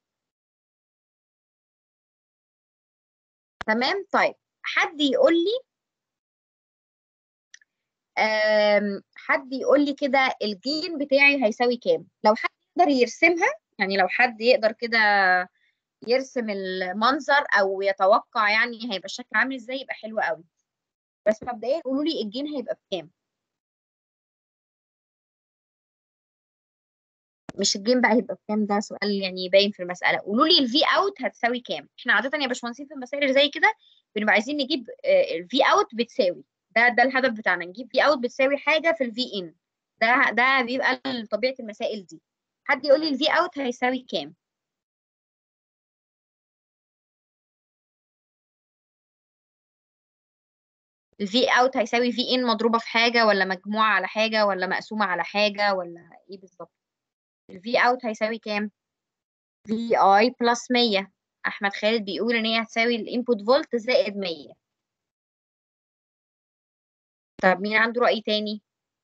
تمام طيب حد يقول لي أم، حد يقول لي كده الجين بتاعي هيساوي كام لو حد يقدر يرسمها يعني لو حد يقدر كده يرسم المنظر او يتوقع يعني هيبقى الشكل عامل ازاي يبقى حلو قوي بس مبدئيا قولوا لي الجين هيبقى بكام مش الجيم بقى هيبقى بكام ده سؤال يعني باين في المسألة قولوا لي الفي اوت هتساوي كام احنا عادة يا باشمهندسين في المسائل اللي زي كده بنبقى عايزين نجيب الفي اوت بتساوي ده ده الهدف بتاعنا نجيب في اوت بتساوي حاجة في الفي ان ده ده بيبقى طبيعة المسائل دي حد يقول لي الفي اوت هيساوي كام الفي اوت هيساوي في ان مضروبة في حاجة ولا مجموعة على حاجة ولا مقسومة على حاجة ولا ايه بالظبط الفي اوت هيساوي كام في اي بلس 100 احمد خالد بيقول ان هي هتساوي الانبوت فولت زائد 100 طب مين عنده رأي تاني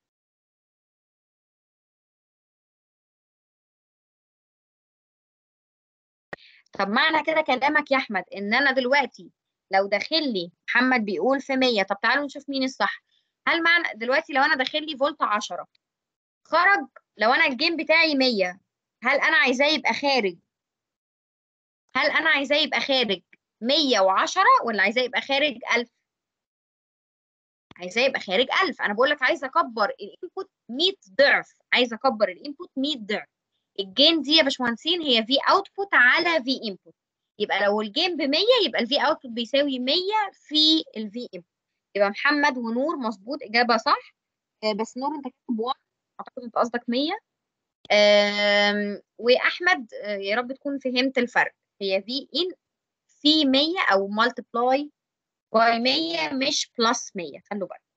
طب معنى كده كلامك يا احمد ان انا دلوقتي لو داخل لي محمد بيقول في 100 طب تعالوا نشوف مين الصح هل معنى دلوقتي لو انا داخل لي فولت 10 خرج لو انا الجيم بتاعي 100 هل انا عايزاه يبقى خارج هل انا عايزاه يبقى خارج 110 ولا عايزاه يبقى خارج 1000 عايزاه يبقى خارج 1000 انا بقول لك عايزه اكبر الانبوت 100 ضعف عايزه اكبر الانبوت 100 ضعف الجين دي يا باشمهندسين هي في اوتبوت على في انبوت يبقى لو الجيم ب 100 يبقى الفي اوتبوت بيساوي 100 في الفي انبوت يبقى محمد ونور مظبوط اجابه صح آه، بس نور انت كاتب 1 اعتقد انت قصدك 100 آم، واحمد آه، يا رب تكون فهمت الفرق هي في ان في 100 او مالتبلاي باي 100 مش بلس 100 خلوا بالك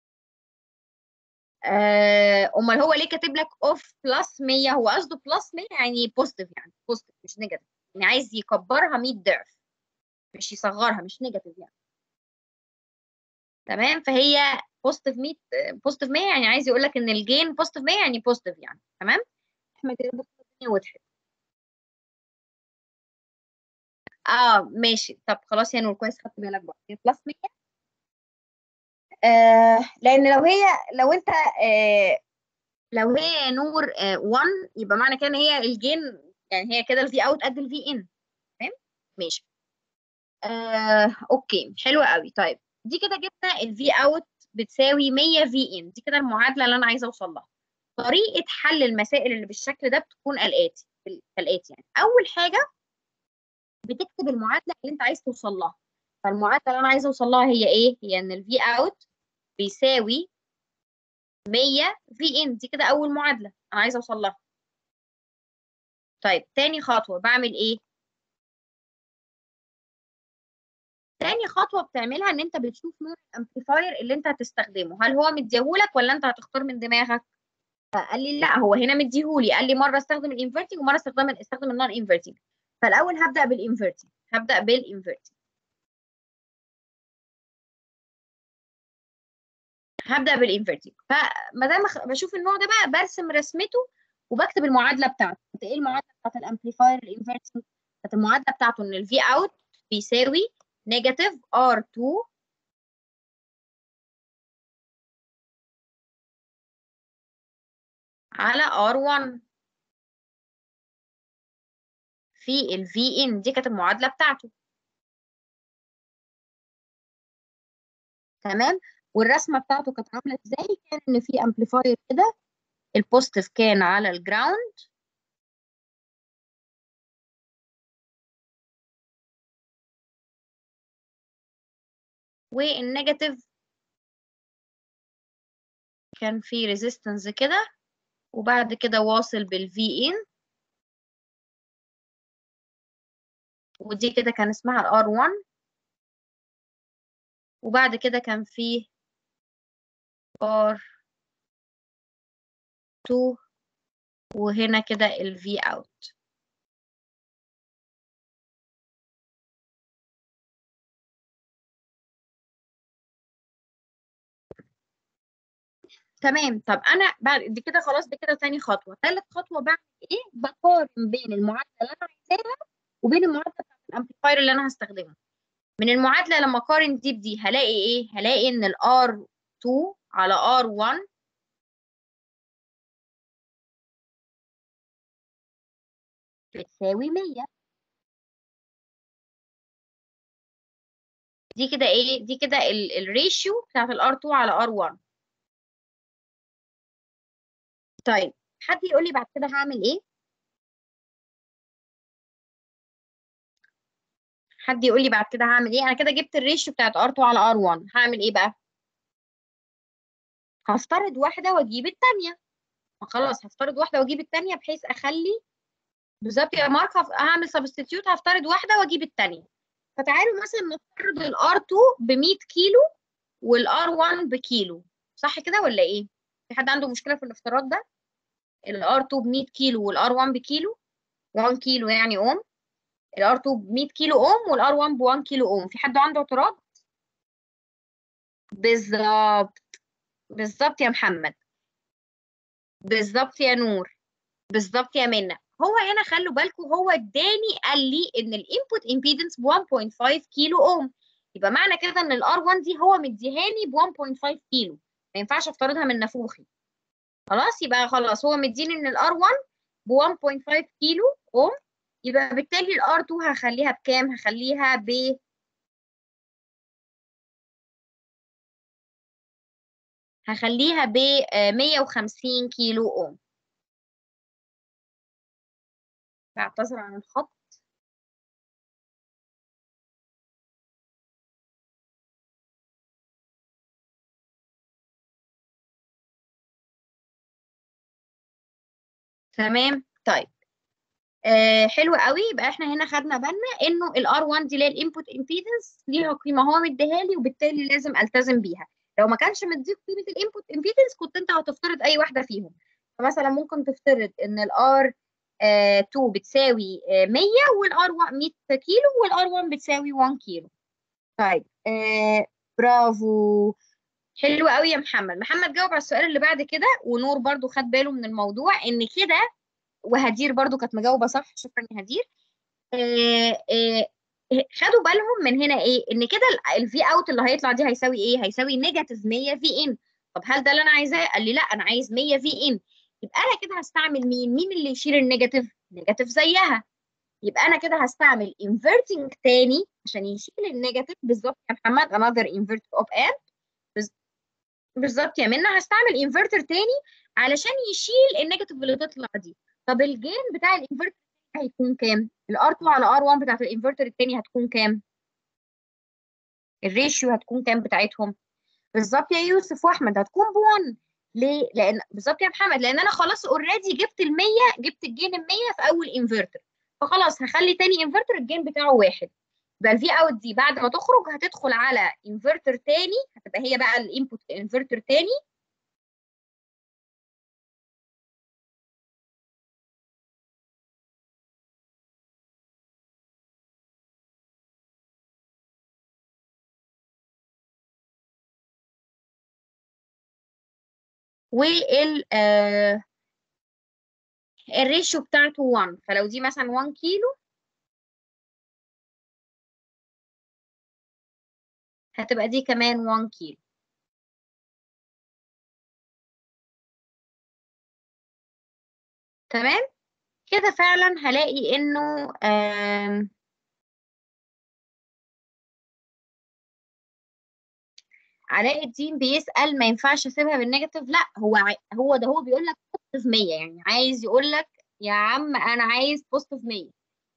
آه، امال هو ليه كاتب لك اوف بلس 100 هو قصده بلس 100 يعني بوزيتيف يعني بوزيتيف مش نيجاتيف يعني عايز يكبرها 100 ضعف مش يصغرها مش نيجاتيف يعني تمام فهي بوزيتيف 100 بوزيتيف 100 يعني عايز يقول لك ان الجين بوزيتيف 100 يعني بوزيتيف يعني تمام احمد يا رب تكون الدنيا وضحت اه ماشي طب خلاص يا نور كويس خدت بالك بقى هي بلس 100 آه لان لو هي لو انت آه لو هي يا نور آه 1 يبقى معنى كده ان هي الجين يعني هي كده الفي اوت قد الفي ان تمام ماشي آه اوكي حلو قوي طيب دي كده جبنا الفي اوت بتساوي 100 في ان دي كده المعادله اللي انا عايزه اوصل لها طريقه حل المسائل اللي بالشكل ده بتكون الاتي كالاتي يعني اول حاجه بتكتب المعادله اللي انت عايز توصل لها فالمعادله اللي انا عايزه اوصل لها هي ايه هي ان الفي اوت بيساوي 100 في ان دي كده اول معادله انا عايزه اوصل لها طيب تاني خطوه بعمل ايه تاني خطوه بتعملها ان انت بتشوف نوع الامبليفاير اللي انت هتستخدمه هل هو مديهولك ولا انت هتختار من دماغك قال لي لا هو هنا مديهولي قال لي مره استخدم الانفرتنج ومره استخدم استخدم النون انفرتنج فالاول هبدا بالانفرتنج هبدا بالانفرتنج هبدا بالانفرتنج فما دام خ- بشوف النوع ده بقى برسم رسمته وبكتب المعادله بتاعته كانت ايه المعادله بتاعت الامبليفاير الانفرتنج كانت المعادله بتاعته ان الفي اوت بيساوي نيجاتيف R2 على R1 في ال VN دي كانت المعادلة بتاعته تمام والرسمة بتاعته كانت عاملة ازاي كان ان في امبليفاير كده البوزيتيف كان على الجراوند والنيجاتيف كان في ريزيستنس كده وبعد كده واصل بالفي ان ودي كده كان اسمها الار 1 وبعد كده كان في ار 2 وهنا كده ال V out تمام طب انا بعد دي كده خلاص دي كده تاني خطوه ثالث خطوه بعمل ايه بقارن بين المعادله اللي انا عايزاها وبين المعادله بتاعت الامبليفاير اللي انا هستخدمه من المعادله لما اقارن دي بدي هلاقي ايه هلاقي ان الار 2 على ار 1 بتساوي 100 دي كده ايه دي كده الريشيو بتاعت الار 2 على ار 1 طيب حد يقول لي بعد كده هعمل ايه حد يقول لي بعد كده هعمل ايه انا كده جبت الريشيو بتاعت ار2 على ار1 هعمل ايه بقى هفترض واحده واجيب الثانيه خلاص هفترض واحده واجيب الثانيه بحيث اخلي بالظبط يا مارك هعمل سبستيتيوت هفترض واحده واجيب الثانيه فتعالوا مثلا نفترض الار2 ب 100 كيلو والار1 بكيلو صح كده ولا ايه في حد عنده مشكله في الافتراض ده الار2 ب 100 كيلو والار1 بكيلو 1 كيلو يعني اوم الار2 ب 100 كيلو اوم والار1 ب 1 كيلو اوم في حد عنده اعتراض بالظبط بالظبط يا محمد بالظبط يا نور بالظبط يا منى هو هنا خلوا بالكم هو اداني قال لي ان الانبوت امبيدنس ب 1.5 كيلو اوم يبقى معنى كده ان الار 1 دي هو مديهاني ب 1.5 كيلو ما ينفعش افترضها من نافوخي خلاص يبقى خلاص هو مديني ان الار 1 ب 1.5 كيلو اوم يبقى بالتالي الار 2 هخليها بكام هخليها ب هخليها ب 150 كيلو اوم بعتذر عن الخط تمام طيب آه حلو قوي يبقى احنا هنا خدنا بالنا انه الار 1 دي اللي هي الانبوت امبيدنس ليها قيمه هو مديها لي وبالتالي لازم التزم بيها لو ما كانش مديك قيمه الانبوت امبيدنس كنت انت هتفترض اي واحده فيهم فمثلا ممكن تفترض ان الار 2 بتساوي 100 والار 100 كيلو والار 1 بتساوي 1 كيلو طيب آه برافو حلو قوي يا محمد محمد جاوب على السؤال اللي بعد كده ونور برضو خد باله من الموضوع ان كده وهدير برضو كانت مجاوبه صح شكرا يا هدير آه آه خدوا بالهم من هنا ايه ان كده الفي اوت اللي هيطلع دي هيساوي ايه هيساوي نيجاتيف 100 في ان طب هل ده اللي انا عايزاه قال لي لا انا عايز 100 في ان يبقى انا كده هستعمل مين مين اللي يشيل النيجاتيف نيجاتيف زيها يبقى انا كده هستعمل inverting تاني عشان يشيل النيجاتيف بالظبط يا محمد another inverter of amp بالظبط يا منى هستعمل انفرتر تاني علشان يشيل النيجاتيف اللي تطلع دي طب الجين بتاع الانفرتر هيكون كام الار 2 على ار 1 بتاعت الانفرتر التاني هتكون كام الريشيو هتكون كام بتاعتهم بالظبط يا يوسف واحمد هتكون ب 1 ليه لان بالظبط يا محمد لان انا خلاص اوريدي جبت ال 100 جبت الجين ال 100 في اول انفرتر فخلاص هخلي تاني انفرتر الجين بتاعه واحد يبقى الفي اوت دي بعد ما تخرج هتدخل على انفرتر تاني هتبقى هي بقى الانبوت انفرتر تاني وال آه الريشيو بتاعته 1 فلو دي مثلا 1 كيلو هتبقى دي كمان 1 كيلو تمام كده فعلا هلاقي انه آم، علاء الدين بيسأل ما ينفعش اسيبها بالنيجاتيف لا هو عاي... هو ده هو بيقول لك بوزيتيف 100 يعني عايز يقول لك يا عم انا عايز بوزيتيف 100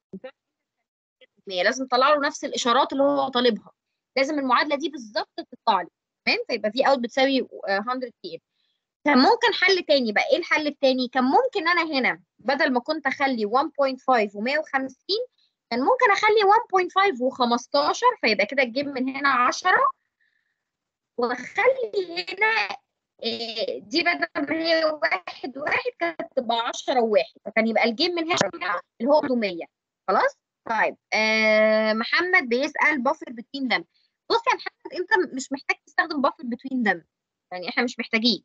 100 لازم تطلع له نفس الاشارات اللي هو طالبها لازم المعادله دي بالظبط تطلع لي تمام فيبقى في اوت بتساوي 100 كي كان ممكن حل تاني بقى ايه الحل التاني كان ممكن انا هنا بدل ما كنت اخلي 1.5 و150 كان ممكن اخلي 1.5 و15 فيبقى كده تجيب من هنا 10 واخلي هنا إيه، دي بدل ما هي واحد واحد كانت تبقى 10 وواحد فكان يبقى الجيم من هنا اللي هو 100 خلاص طيب آه محمد بيسأل بافر بتوين دم بص يا محمد انت مش محتاج تستخدم بافر بتوين دم يعني احنا مش محتاجين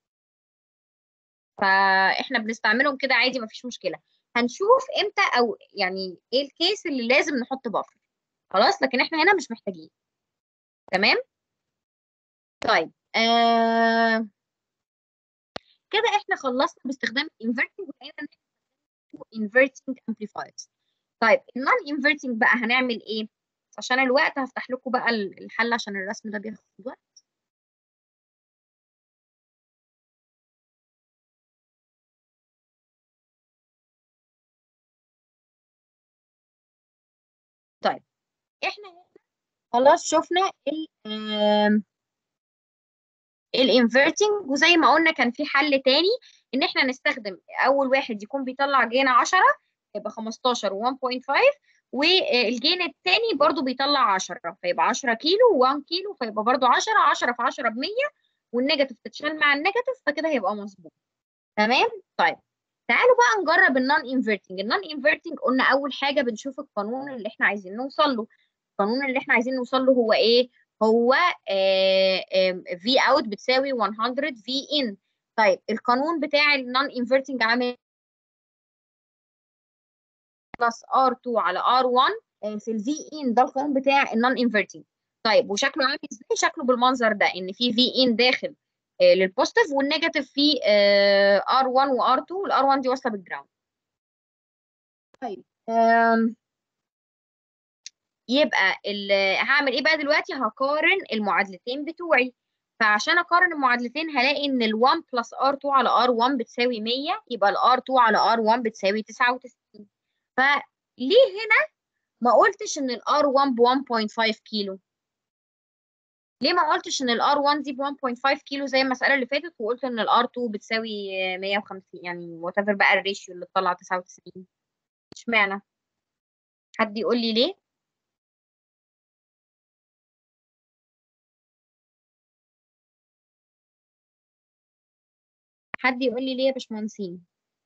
فاحنا بنستعملهم كده عادي مفيش مشكله هنشوف امتى او يعني ايه الكيس اللي لازم نحط بافر خلاص لكن احنا هنا مش محتاجين تمام طيب آه كده احنا خلصنا باستخدام inverting وبقينا inverting amplifiers طيب النون inverting بقى هنعمل ايه عشان الوقت هفتح لكم بقى الحل عشان الرسم ده بياخد وقت طيب احنا هنا خلاص شفنا ال الانفرتنج وزي ما قلنا كان في حل تاني ان احنا نستخدم اول واحد يكون بيطلع جين 10 يبقى 15 و1.5 والجين التاني برضو بيطلع 10 فيبقى 10 كيلو و1 كيلو فيبقى برضو 10 10 في 10 ب 100 والنيجاتيف تتشال مع النيجاتيف فكده هيبقى مظبوط تمام طيب تعالوا بقى نجرب النون انفرتنج النون انفرتنج قلنا اول حاجه بنشوف القانون اللي احنا عايزين نوصل له القانون اللي احنا عايزين نوصل له هو ايه هو في اوت بتساوي 100 في ان طيب القانون بتاع النون انفرتنج عامل بلس R2 على R1 في الفي ان ده القانون بتاع النون انفرتنج طيب وشكله عامل ازاي شكله بالمنظر ده ان في في ان داخل للبوزيتيف والنيجاتيف في R1 وR2 والR1 دي واصله بالجراوند طيب يبقى هعمل ايه بقى دلوقتي هقارن المعادلتين بتوعي فعشان اقارن المعادلتين هلاقي ان ال1 بلس R2 على R1 بتساوي 100 يبقى ال R2 على R1 بتساوي 99 فليه هنا ما قلتش ان ال R1 ب 1.5 كيلو ليه ما قلتش ان ال R1 دي ب 1.5 كيلو زي المسألة اللي فاتت وقلت ان ال R2 بتساوي 150 يعني وات ايفر بقى الريشيو اللي طلع 99 اشمعنى حد يقول لي ليه حد يقول لي ليه يا باشمهندسين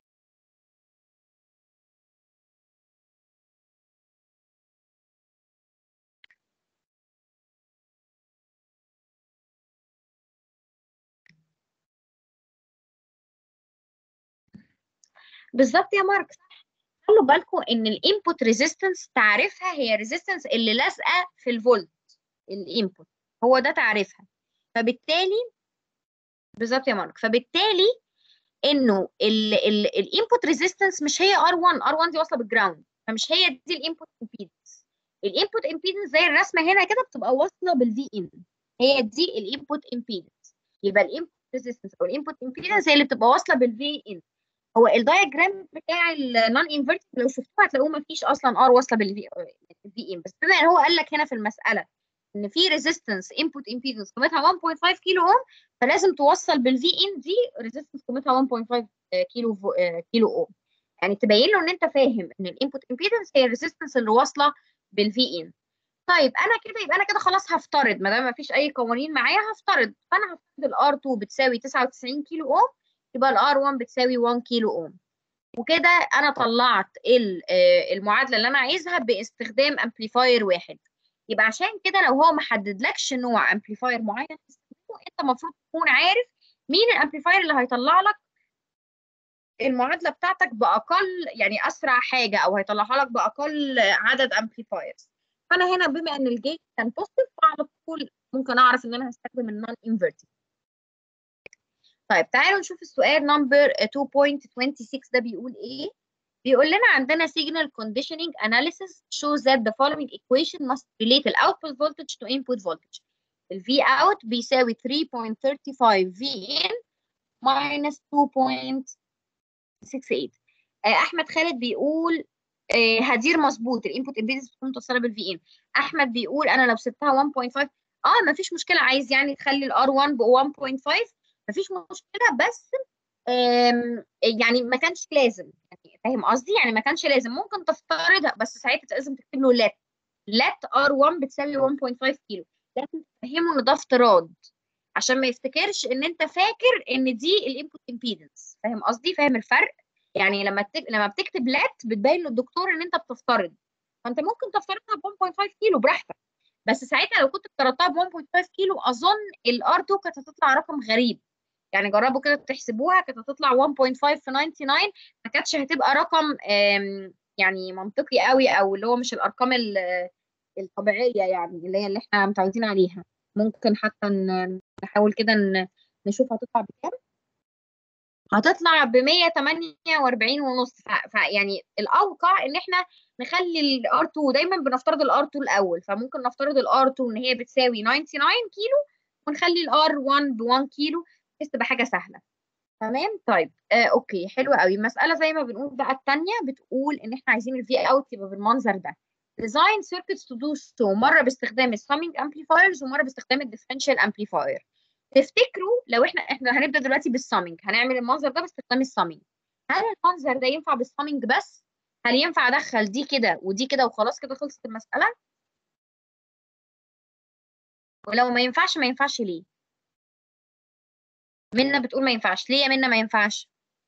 بالظبط يا مارك خلوا بالكم ان الانبوت ريزيستنس تعريفها هي ريزيستنس اللي لازقه في الفولت الانبوت هو ده تعريفها فبالتالي بالظبط يا مارك فبالتالي انه الانبوت ريزيستنس مش هي ار1 ار1 دي واصله بالجراوند فمش هي دي الانبوت امبيدنس الانبوت امبيدنس زي الرسمه هنا كده بتبقى واصله بالفي ان هي دي الانبوت امبيدنس يبقى الانبوت ريزيستنس او الانبوت امبيدنس هي اللي بتبقى واصله بالفي ان هو الدايجرام بتاع النون انفرتد لو شفتوه هتلاقوه ما فيش اصلا ار واصله بالفي ان بس بما ان هو قال لك هنا في المساله ان في ريزيستنس انبوت امبيدنس قيمتها 1.5 كيلو اوم فلازم توصل بالفي ان دي ريزيستنس قيمتها 1.5 كيلو كيلو اوم يعني تبين له ان انت فاهم ان الانبوت امبيدنس هي الريزيستنس اللي واصله بالفي ان طيب انا كده يبقى انا كده خلاص هفترض ما دام ما فيش اي قوانين معايا هفترض فانا هفترض الار 2 بتساوي 99 كيلو اوم يبقى الار 1 بتساوي 1 كيلو اوم وكده انا طلعت المعادله اللي انا عايزها باستخدام امبليفاير واحد يبقى عشان كده لو هو ما حددلكش نوع امبليفاير معين تستخدمه انت المفروض تكون عارف مين الامبليفاير اللي هيطلع لك المعادله بتاعتك باقل يعني اسرع حاجه او هيطلعها لك باقل عدد امبليفايرز فانا هنا بما ان الجيت كان بوزيتيف فعلى طول ممكن اعرف ان انا هستخدم النون انفرتنج طيب تعالوا نشوف السؤال نمبر 2.26 ده بيقول ايه بيقول لنا عندنا signal conditioning analysis shows that the following equation must relate the output voltage to input voltage. ال V out بيساوي 3.35 V in minus 2.68. أحمد خالد بيقول هدير مظبوط الانبوت امبيدنس بتكون متوصله بالفي ان احمد بيقول انا لو سبتها 1.5 اه مفيش مشكله عايز يعني تخلي الار 1 ب 1.5 مفيش مشكله بس يعني ما كانش لازم يعني فاهم قصدي يعني ما كانش لازم ممكن تفترضها بس ساعتها لازم تكتب له لات لات ار 1 بتساوي 1.5 كيلو لازم تفهمه ان ده افتراض عشان ما يفتكرش ان انت فاكر ان دي الانبوت امبيدنس فاهم قصدي فاهم الفرق يعني لما تك... لما بتكتب لات بتبين للدكتور ان انت بتفترض فانت ممكن تفترضها ب 1.5 كيلو براحتك بس ساعتها لو كنت افترضتها ب 1.5 كيلو اظن الار 2 كانت هتطلع رقم غريب يعني جربوا كده تحسبوها كانت هتطلع 1.5 في 99 ما كانتش هتبقى رقم يعني منطقي قوي او اللي هو مش الارقام الطبيعيه يعني اللي هي اللي احنا متعودين عليها ممكن حتى نحاول كده نشوف هتطلع بكام هتطلع ب 148 ونص فيعني الاوقع ان احنا نخلي الار 2 دايما بنفترض الار 2 الاول فممكن نفترض الار 2 ان هي بتساوي 99 كيلو ونخلي الار 1 ب 1 كيلو بحيث تبقى حاجه سهله تمام طيب آه اوكي حلو قوي المساله زي ما بنقول بقى الثانيه بتقول ان احنا عايزين الفي اوت يبقى بالمنظر ده design circuits to do so مره باستخدام السامينج امبليفايرز ومره باستخدام الديفرنشال امبليفاير تفتكروا لو احنا احنا هنبدا دلوقتي بالسامينج هنعمل المنظر ده باستخدام السامينج هل المنظر ده ينفع بالسامينج بس هل ينفع ادخل دي كده ودي كده وخلاص كده خلصت المساله ولو ما ينفعش ما ينفعش ليه منا بتقول ما ينفعش ليه يا منا ما ينفعش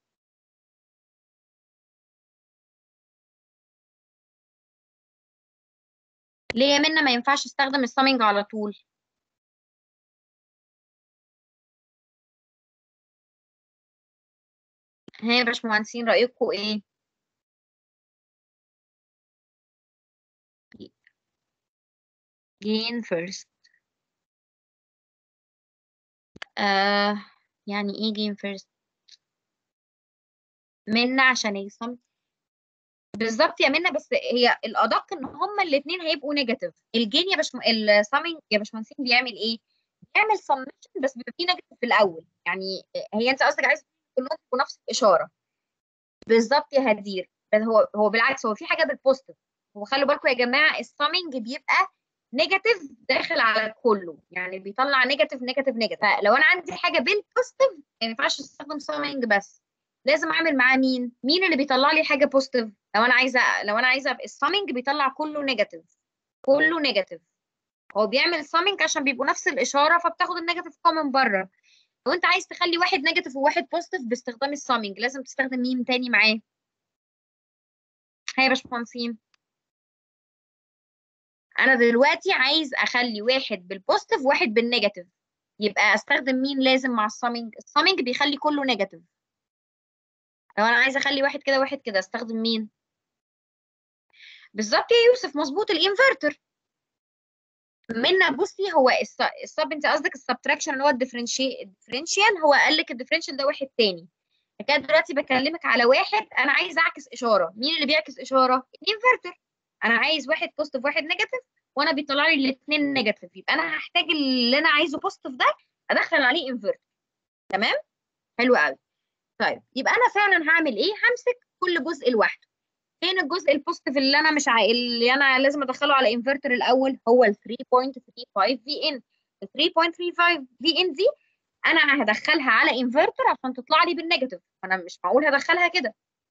ليه يا منا ما ينفعش استخدم السامينج على طول ها يا باشمهندسين رأيكم ايه gain first آه يعني ايه gain first منا عشان يصم بالظبط يا منا بس هي الادق ان هما الاثنين هيبقوا نيجاتيف الجين يا باشم السامينج يا باشمهندسين بيعمل ايه بيعمل سمشن بس بيبقى فيه نيجاتيف في الاول يعني هي انت قصدك عايز كلهم يبقوا نفس الاشاره بالظبط يا هدير بس هو هو بالعكس هو في حاجه بالبوزيتيف هو خلوا بالكم يا جماعه السامينج بيبقى نيجاتيف داخل على كله يعني بيطلع نيجاتيف نيجاتيف نيجاتيف فلو انا عندي حاجه بالبوزيتيف ما ينفعش استخدم سامينج بس لازم اعمل معاه مين مين اللي بيطلع لي حاجه بوزيتيف لو انا عايزه لو انا عايزه السامينج بيطلع كله نيجاتيف كله نيجاتيف هو بيعمل سامينج عشان بيبقوا نفس الاشاره فبتاخد النيجاتيف كومن بره لو انت عايز تخلي واحد نيجاتيف وواحد بوزيتيف باستخدام السامينج لازم تستخدم مين تاني معاه ها يا باشمهندسين انا دلوقتي عايز اخلي واحد بالبوزيتيف وواحد بالنيجاتيف يبقى استخدم مين لازم مع السامينج السامينج بيخلي كله نيجاتيف لو انا عايزه اخلي واحد كده واحد كده استخدم مين بالظبط يا يوسف مظبوط الانفرتر منا بصي هو السب انت قصدك السبتراكشن اللي هو الديفرنشيال هو قال لك الديفرنشيال ده واحد تاني لكن دلوقتي بكلمك على واحد انا عايز اعكس اشاره مين اللي بيعكس اشاره الانفرتر انا عايز واحد بوزيتيف واحد نيجاتيف وانا بيطلع لي الاثنين نيجاتيف يبقى انا هحتاج اللي انا عايزه بوزيتيف ده ادخل عليه انفرتر تمام حلو قوي طيب يبقى انا فعلا هعمل ايه همسك كل جزء لوحده فين الجزء البوزيتيف اللي انا مش عاي... اللي انا لازم ادخله على انفرتر الاول هو ال 3.35 في ان ال 3.35 في ان دي انا هدخلها على انفرتر عشان تطلع لي بالنيجاتيف انا مش معقول هدخلها كده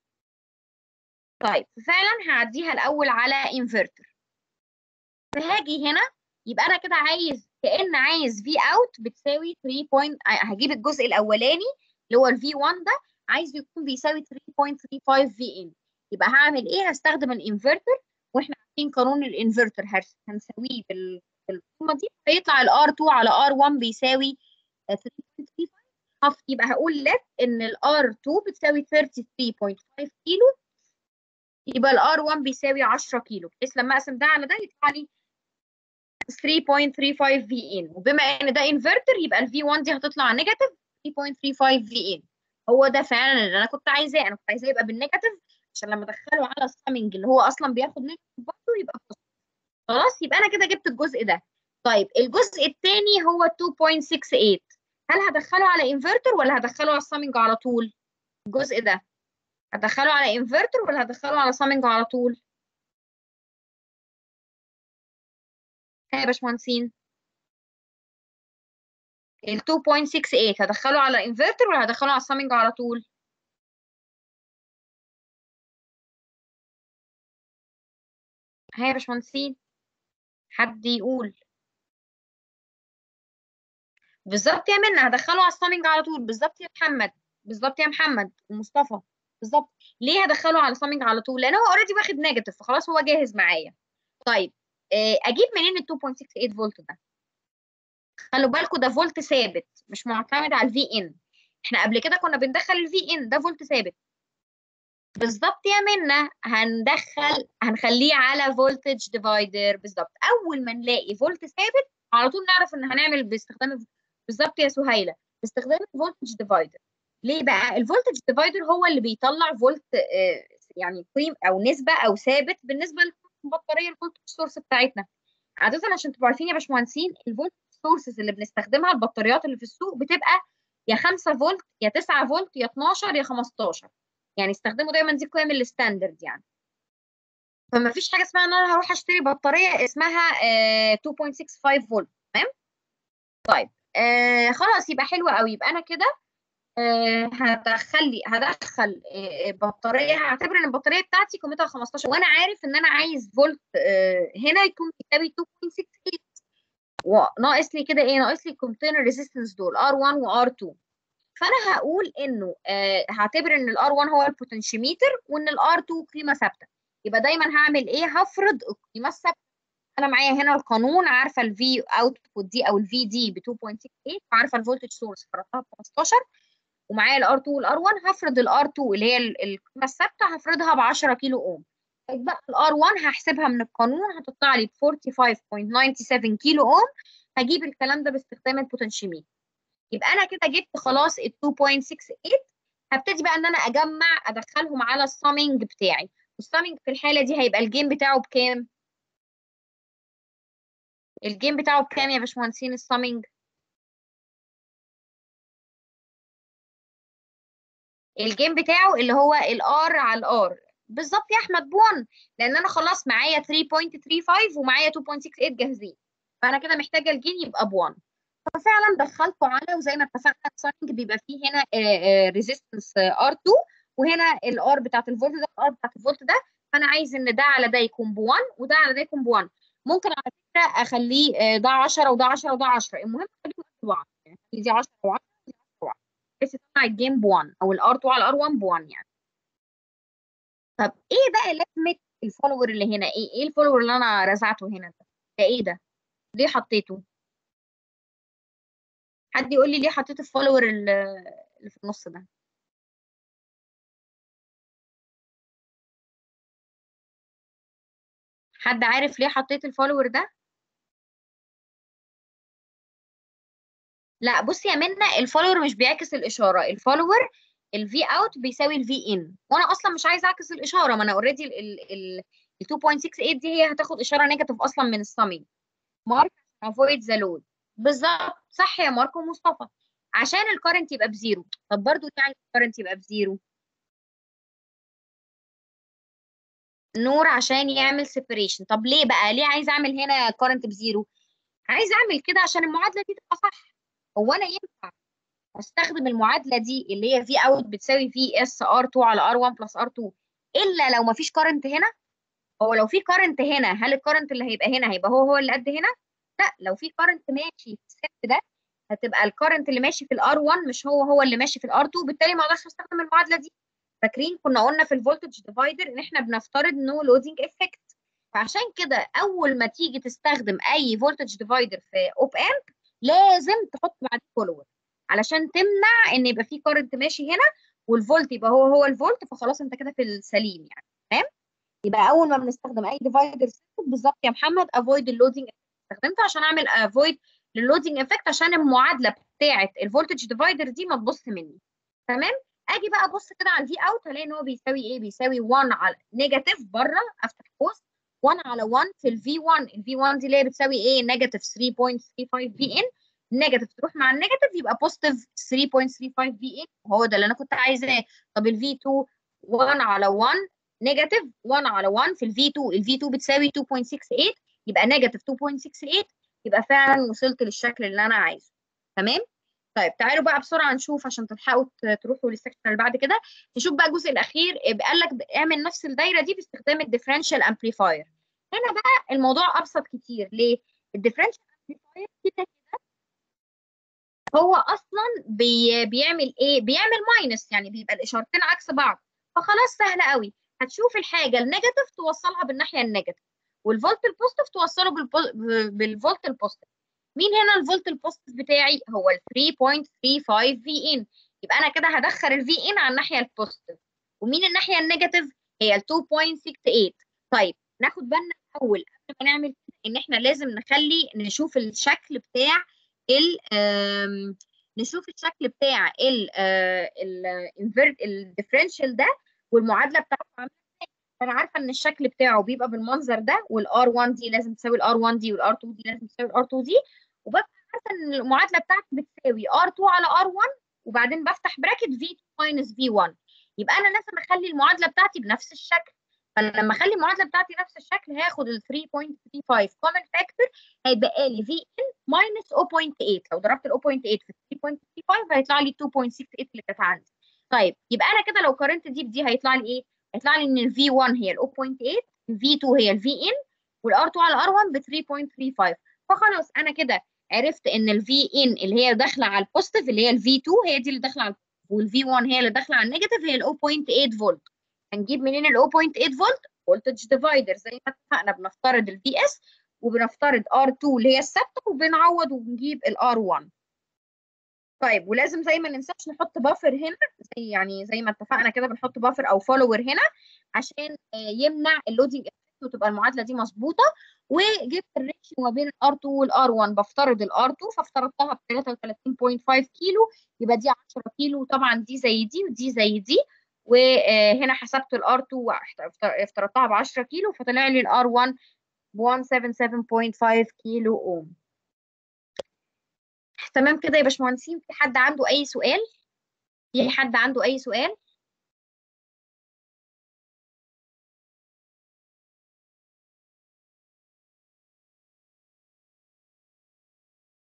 طيب فعلا هعديها الاول على انفرتر فهاجي هنا يبقى انا كده عايز كأن عايز في اوت بتساوي 3 بوينت هجيب الجزء الاولاني اللي هو الفي 1 ده عايز يكون بيساوي 3.35 في ان يبقى هعمل ايه هستخدم الانفرتر واحنا عارفين قانون الانفرتر هنساويه بالقيمه دي فيطلع الار 2 على ار 1 بيساوي 3.35 يبقى هقول لك ان الار 2 بتساوي 33.5 كيلو يبقى الار 1 بيساوي 10 كيلو بحيث لما اقسم ده على ده يطلع لي 3.35 في ان وبما ان ده انفرتر يبقى الفي 1 دي هتطلع نيجاتيف 3.35 في ان هو ده فعلا اللي انا كنت عايزاه انا كنت عايزاه يبقى بالنيجاتيف عشان لما ادخله على السامينج اللي هو اصلا بياخد نيجاتيف برضه يبقى بوزيتيف خلاص يبقى انا كده جبت الجزء ده طيب الجزء الثاني هو 2.68 هل هدخله على انفرتر ولا هدخله على السامينج على طول الجزء ده هدخله على انفرتر ولا هدخله على سامينج على طول ها يا باشمهندسين ال 2.68 هدخله على انفرتر ولا هدخله على السامينج على طول ها يا باشمهندسين حد يقول بالظبط يا منى هدخله على السامنج على طول بالظبط يا محمد بالظبط يا محمد ومصطفى بالظبط ليه هدخله على السامنج على طول لان هو اوريدي واخد نيجاتيف فخلاص هو جاهز معايا طيب آه، اجيب منين ال 2.68 فولت ده خلوا بالكم ده فولت ثابت مش معتمد على الفي ان احنا قبل كده كنا بندخل الفي ان ده فولت ثابت بالظبط يا منى هندخل هنخليه على فولتج ديفايدر بالظبط اول ما نلاقي فولت ثابت على طول نعرف ان هنعمل باستخدام بالظبط يا سهيله باستخدام الفولتج ديفايدر ليه بقى الفولتج ديفايدر هو اللي بيطلع فولت آه، يعني قيم او نسبه او ثابت بالنسبه للبطاريه الفولتج سورس بتاعتنا عاده عشان تبقوا عارفين يا باشمهندسين الفولتج سورسز اللي بنستخدمها البطاريات اللي في السوق بتبقى يا 5 فولت يا 9 فولت يا 12 يا 15 يعني استخدموا دايما دي قيم الستاندرد يعني فما فيش حاجه اسمها ان انا هروح اشتري بطاريه اسمها آه 2.65 فولت تمام طيب آه خلاص يبقى حلو قوي يبقى انا كده آه هدخل لي هدخل آه بطاريه هعتبر ان البطاريه بتاعتي قيمتها 15 وانا عارف ان انا عايز فولت آه هنا يكون بيساوي 2.68 وناقص لي كده ايه ناقص لي الكونتينر ريزيستنس دول R1 و R2 فانا هقول انه آه هعتبر ان الار 1 هو البوتنشيميتر وان الار 2 قيمه ثابته يبقى دايما هعمل ايه هفرض القيمه الثابته انا معايا هنا القانون عارفه الفي اوتبوت دي او الفي دي ب 2.68 وعارفه الفولتج سورس فرضتها ب 15 ومعايا الار 2 والار 1 هفرض الار 2 اللي هي القيمه الثابته هفرضها ب 10 كيلو اوم بقى الار 1 هحسبها من القانون هتطلع لي ب 45.97 كيلو اوم هجيب الكلام ده باستخدام البوتنشيميتر يبقى انا كده جبت خلاص ال 2.68 هبتدي بقى ان انا اجمع ادخلهم على السامنج بتاعي والسامنج في الحاله دي هيبقى الجيم بتاعه بكام الجيم بتاعه بكام يا باشمهندسين السامنج الجيم بتاعه اللي هو الار على الار بالظبط يا احمد بون لان انا خلاص معايا 3.35 ومعايا 2.68 جاهزين فانا كده محتاجه الجين يبقى ب1 ففعلا دخلته على وزي ما اتفقنا الساينج بيبقى فيه هنا ريزيستنس ار2 وهنا الار بتاعت الفولت ده الار بتاعت الفولت ده فانا عايز ان ده على ده يكون ب1 وده على ده يكون ب1 ممكن على فكره اخليه ده 10 وده 10 وده 10 المهم اخليهم قد بعض يعني دي 10 و10 ودي 10 و10 بحيث يطلع الجيم ب1 او الار2 على الار1 ب1 يعني طب ايه بقى لازمه الفولور اللي هنا ايه ايه الفولور اللي انا رزعته هنا ده ده ايه ده ليه حطيته حد يقول لي ليه حطيت الفولور اللي في النص ده حد عارف ليه حطيت الفولور ده لا بصي يا منى الفولور مش بيعكس الاشاره الفولور الفي اوت بيساوي الفي ان وانا اصلا مش عايزه اعكس الاشاره ما انا اوريدي ال 2.68 دي هي هتاخد اشاره نيجاتيف اصلا من السامينج مارك افويد ذا لود بالظبط صح يا ماركو مصطفى عشان الكرنت يبقى بزيرو طب برضو ليه عايز الكرنت يبقى بزيرو نور عشان يعمل سيبريشن طب ليه بقى ليه عايز اعمل هنا كرنت بزيرو عايز اعمل كده عشان المعادله دي تبقى صح هو انا ينفع استخدم المعادله دي اللي هي في اوت بتساوي في اس ار 2 على ار 1 بلس ار 2 الا لو ما فيش كرنت هنا هو لو في كرنت هنا هل الكرنت اللي هيبقى هنا هيبقى هو هو اللي قد هنا لا لو في كرنت ماشي في الست ده هتبقى الكرنت اللي ماشي في الار 1 مش هو هو اللي ماشي في الار 2 بالتالي ما اقدرش استخدم المعادله دي فاكرين كنا قلنا في الفولتج ديفايدر ان احنا بنفترض نو لودنج افكت فعشان كده اول ما تيجي تستخدم اي فولتج ديفايدر في اوب امب لازم تحط بعديه فولور علشان تمنع ان يبقى في كرنت ماشي هنا والفولت يبقى هو هو الفولت فخلاص انت كده في السليم يعني تمام يبقى اول ما بنستخدم اي ديفايدر بالظبط يا محمد افويد اللودنج استخدمته عشان اعمل افويد للودنج افكت عشان المعادله بتاعه الفولتج ديفايدر دي ما تبص مني تمام اجي بقى ابص كده على الفي اوت الاقي ان هو بيساوي ايه بيساوي 1 على نيجاتيف بره افتح قوس 1 على 1 في الفي 1 الفي 1 دي اللي هي بتساوي ايه نيجاتيف 3.35 في ان نيجاتيف تروح مع النيجاتيف يبقى بوزيتيف 3.35 في ان وهو ده اللي انا كنت عايزاه طب الفي 2 1 على 1 نيجاتيف 1 على 1 في الفي 2 الفي 2 بتساوي 2.68 يبقى نيجاتيف 2.68 يبقى فعلا وصلت للشكل اللي انا عايزه تمام طيب تعالوا بقى بسرعه نشوف عشان تلحقوا تروحوا للسكشن اللي بعد كده نشوف بقى الجزء الاخير قال لك اعمل نفس الدايره دي باستخدام الديفرنشال امبليفاير هنا بقى الموضوع ابسط كتير ليه الديفرنشال امبليفاير كده كده هو اصلا بي بيعمل ايه بيعمل ماينس يعني بيبقى الاشارتين عكس بعض فخلاص سهله قوي هتشوف الحاجه النيجاتيف توصلها بالناحيه النيجاتيف والفولت البوزيتيف توصله بالبو- بالفولت البوزيتيف مين هنا الفولت البوزيتيف بتاعي هو ال 3.35 في ان يبقى انا كده هدخل الفي ان على الناحيه البوزيتيف ومين الناحيه النيجاتيف هي ال 2.68 طيب ناخد بالنا الاول قبل ما نعمل كده ان احنا لازم نخلي نشوف الشكل بتاع ال آم، نشوف الشكل بتاع ال الانفيرت الديفرنشال ده والمعادله بتاعته عامله ازاي انا عارفه ان الشكل بتاعه بيبقى بالمنظر ده والار 1 دي لازم تساوي الار 1 دي والار 2 دي لازم تساوي الار 2 دي وببقى عارفه ان المعادله بتاعتي بتساوي ار 2 على ار 1 وبعدين بفتح براكت في 2 ماينس في 1 يبقى انا لازم اخلي المعادله بتاعتي بنفس الشكل فلما اخلي المعادله بتاعتي نفس الشكل هاخد ال 3.35 كومن فاكتور هيبقى لي في ان ماينس 0.8 لو ضربت ال 0.8 في 3.35 هيطلع لي 2.68 اللي كانت عندي طيب يبقى انا كده لو قارنت دي بدي هيطلع لي ايه؟ هيطلع لي ان ال V1 هي ال 0.8 ال V2 هي ال VN وال R2 على R1 ب 3.35 فخلاص انا كده عرفت ان ال VN اللي هي داخله على البوزيتيف اللي هي ال V2 هي دي اللي داخله على وال V1 هي اللي داخله على النيجاتيف هي ال 0.8 فولت هنجيب منين ال 0.8 فولت؟ فولتج ديفايدر زي ما اتفقنا بنفترض ال VS وبنفترض R2 اللي هي الثابته وبنعوض وبنجيب ال R1 طيب ولازم زي ما ننساش نحط بافر هنا زي يعني زي ما اتفقنا كده بنحط بافر او فولوور هنا عشان يمنع اللودنج وتبقى المعادله دي مظبوطه وجبت الريشيو ما بين الار 2 والار 1 بفترض الار 2 فافترضتها ب 33.5 كيلو يبقى دي 10 كيلو طبعا دي زي دي ودي زي دي وهنا حسبت الار 2 افترضتها ب 10 كيلو فطلع لي الار 1 ب 177.5 كيلو اوم تمام كده يا باشمهندسين في حد عنده اي سؤال في حد عنده اي سؤال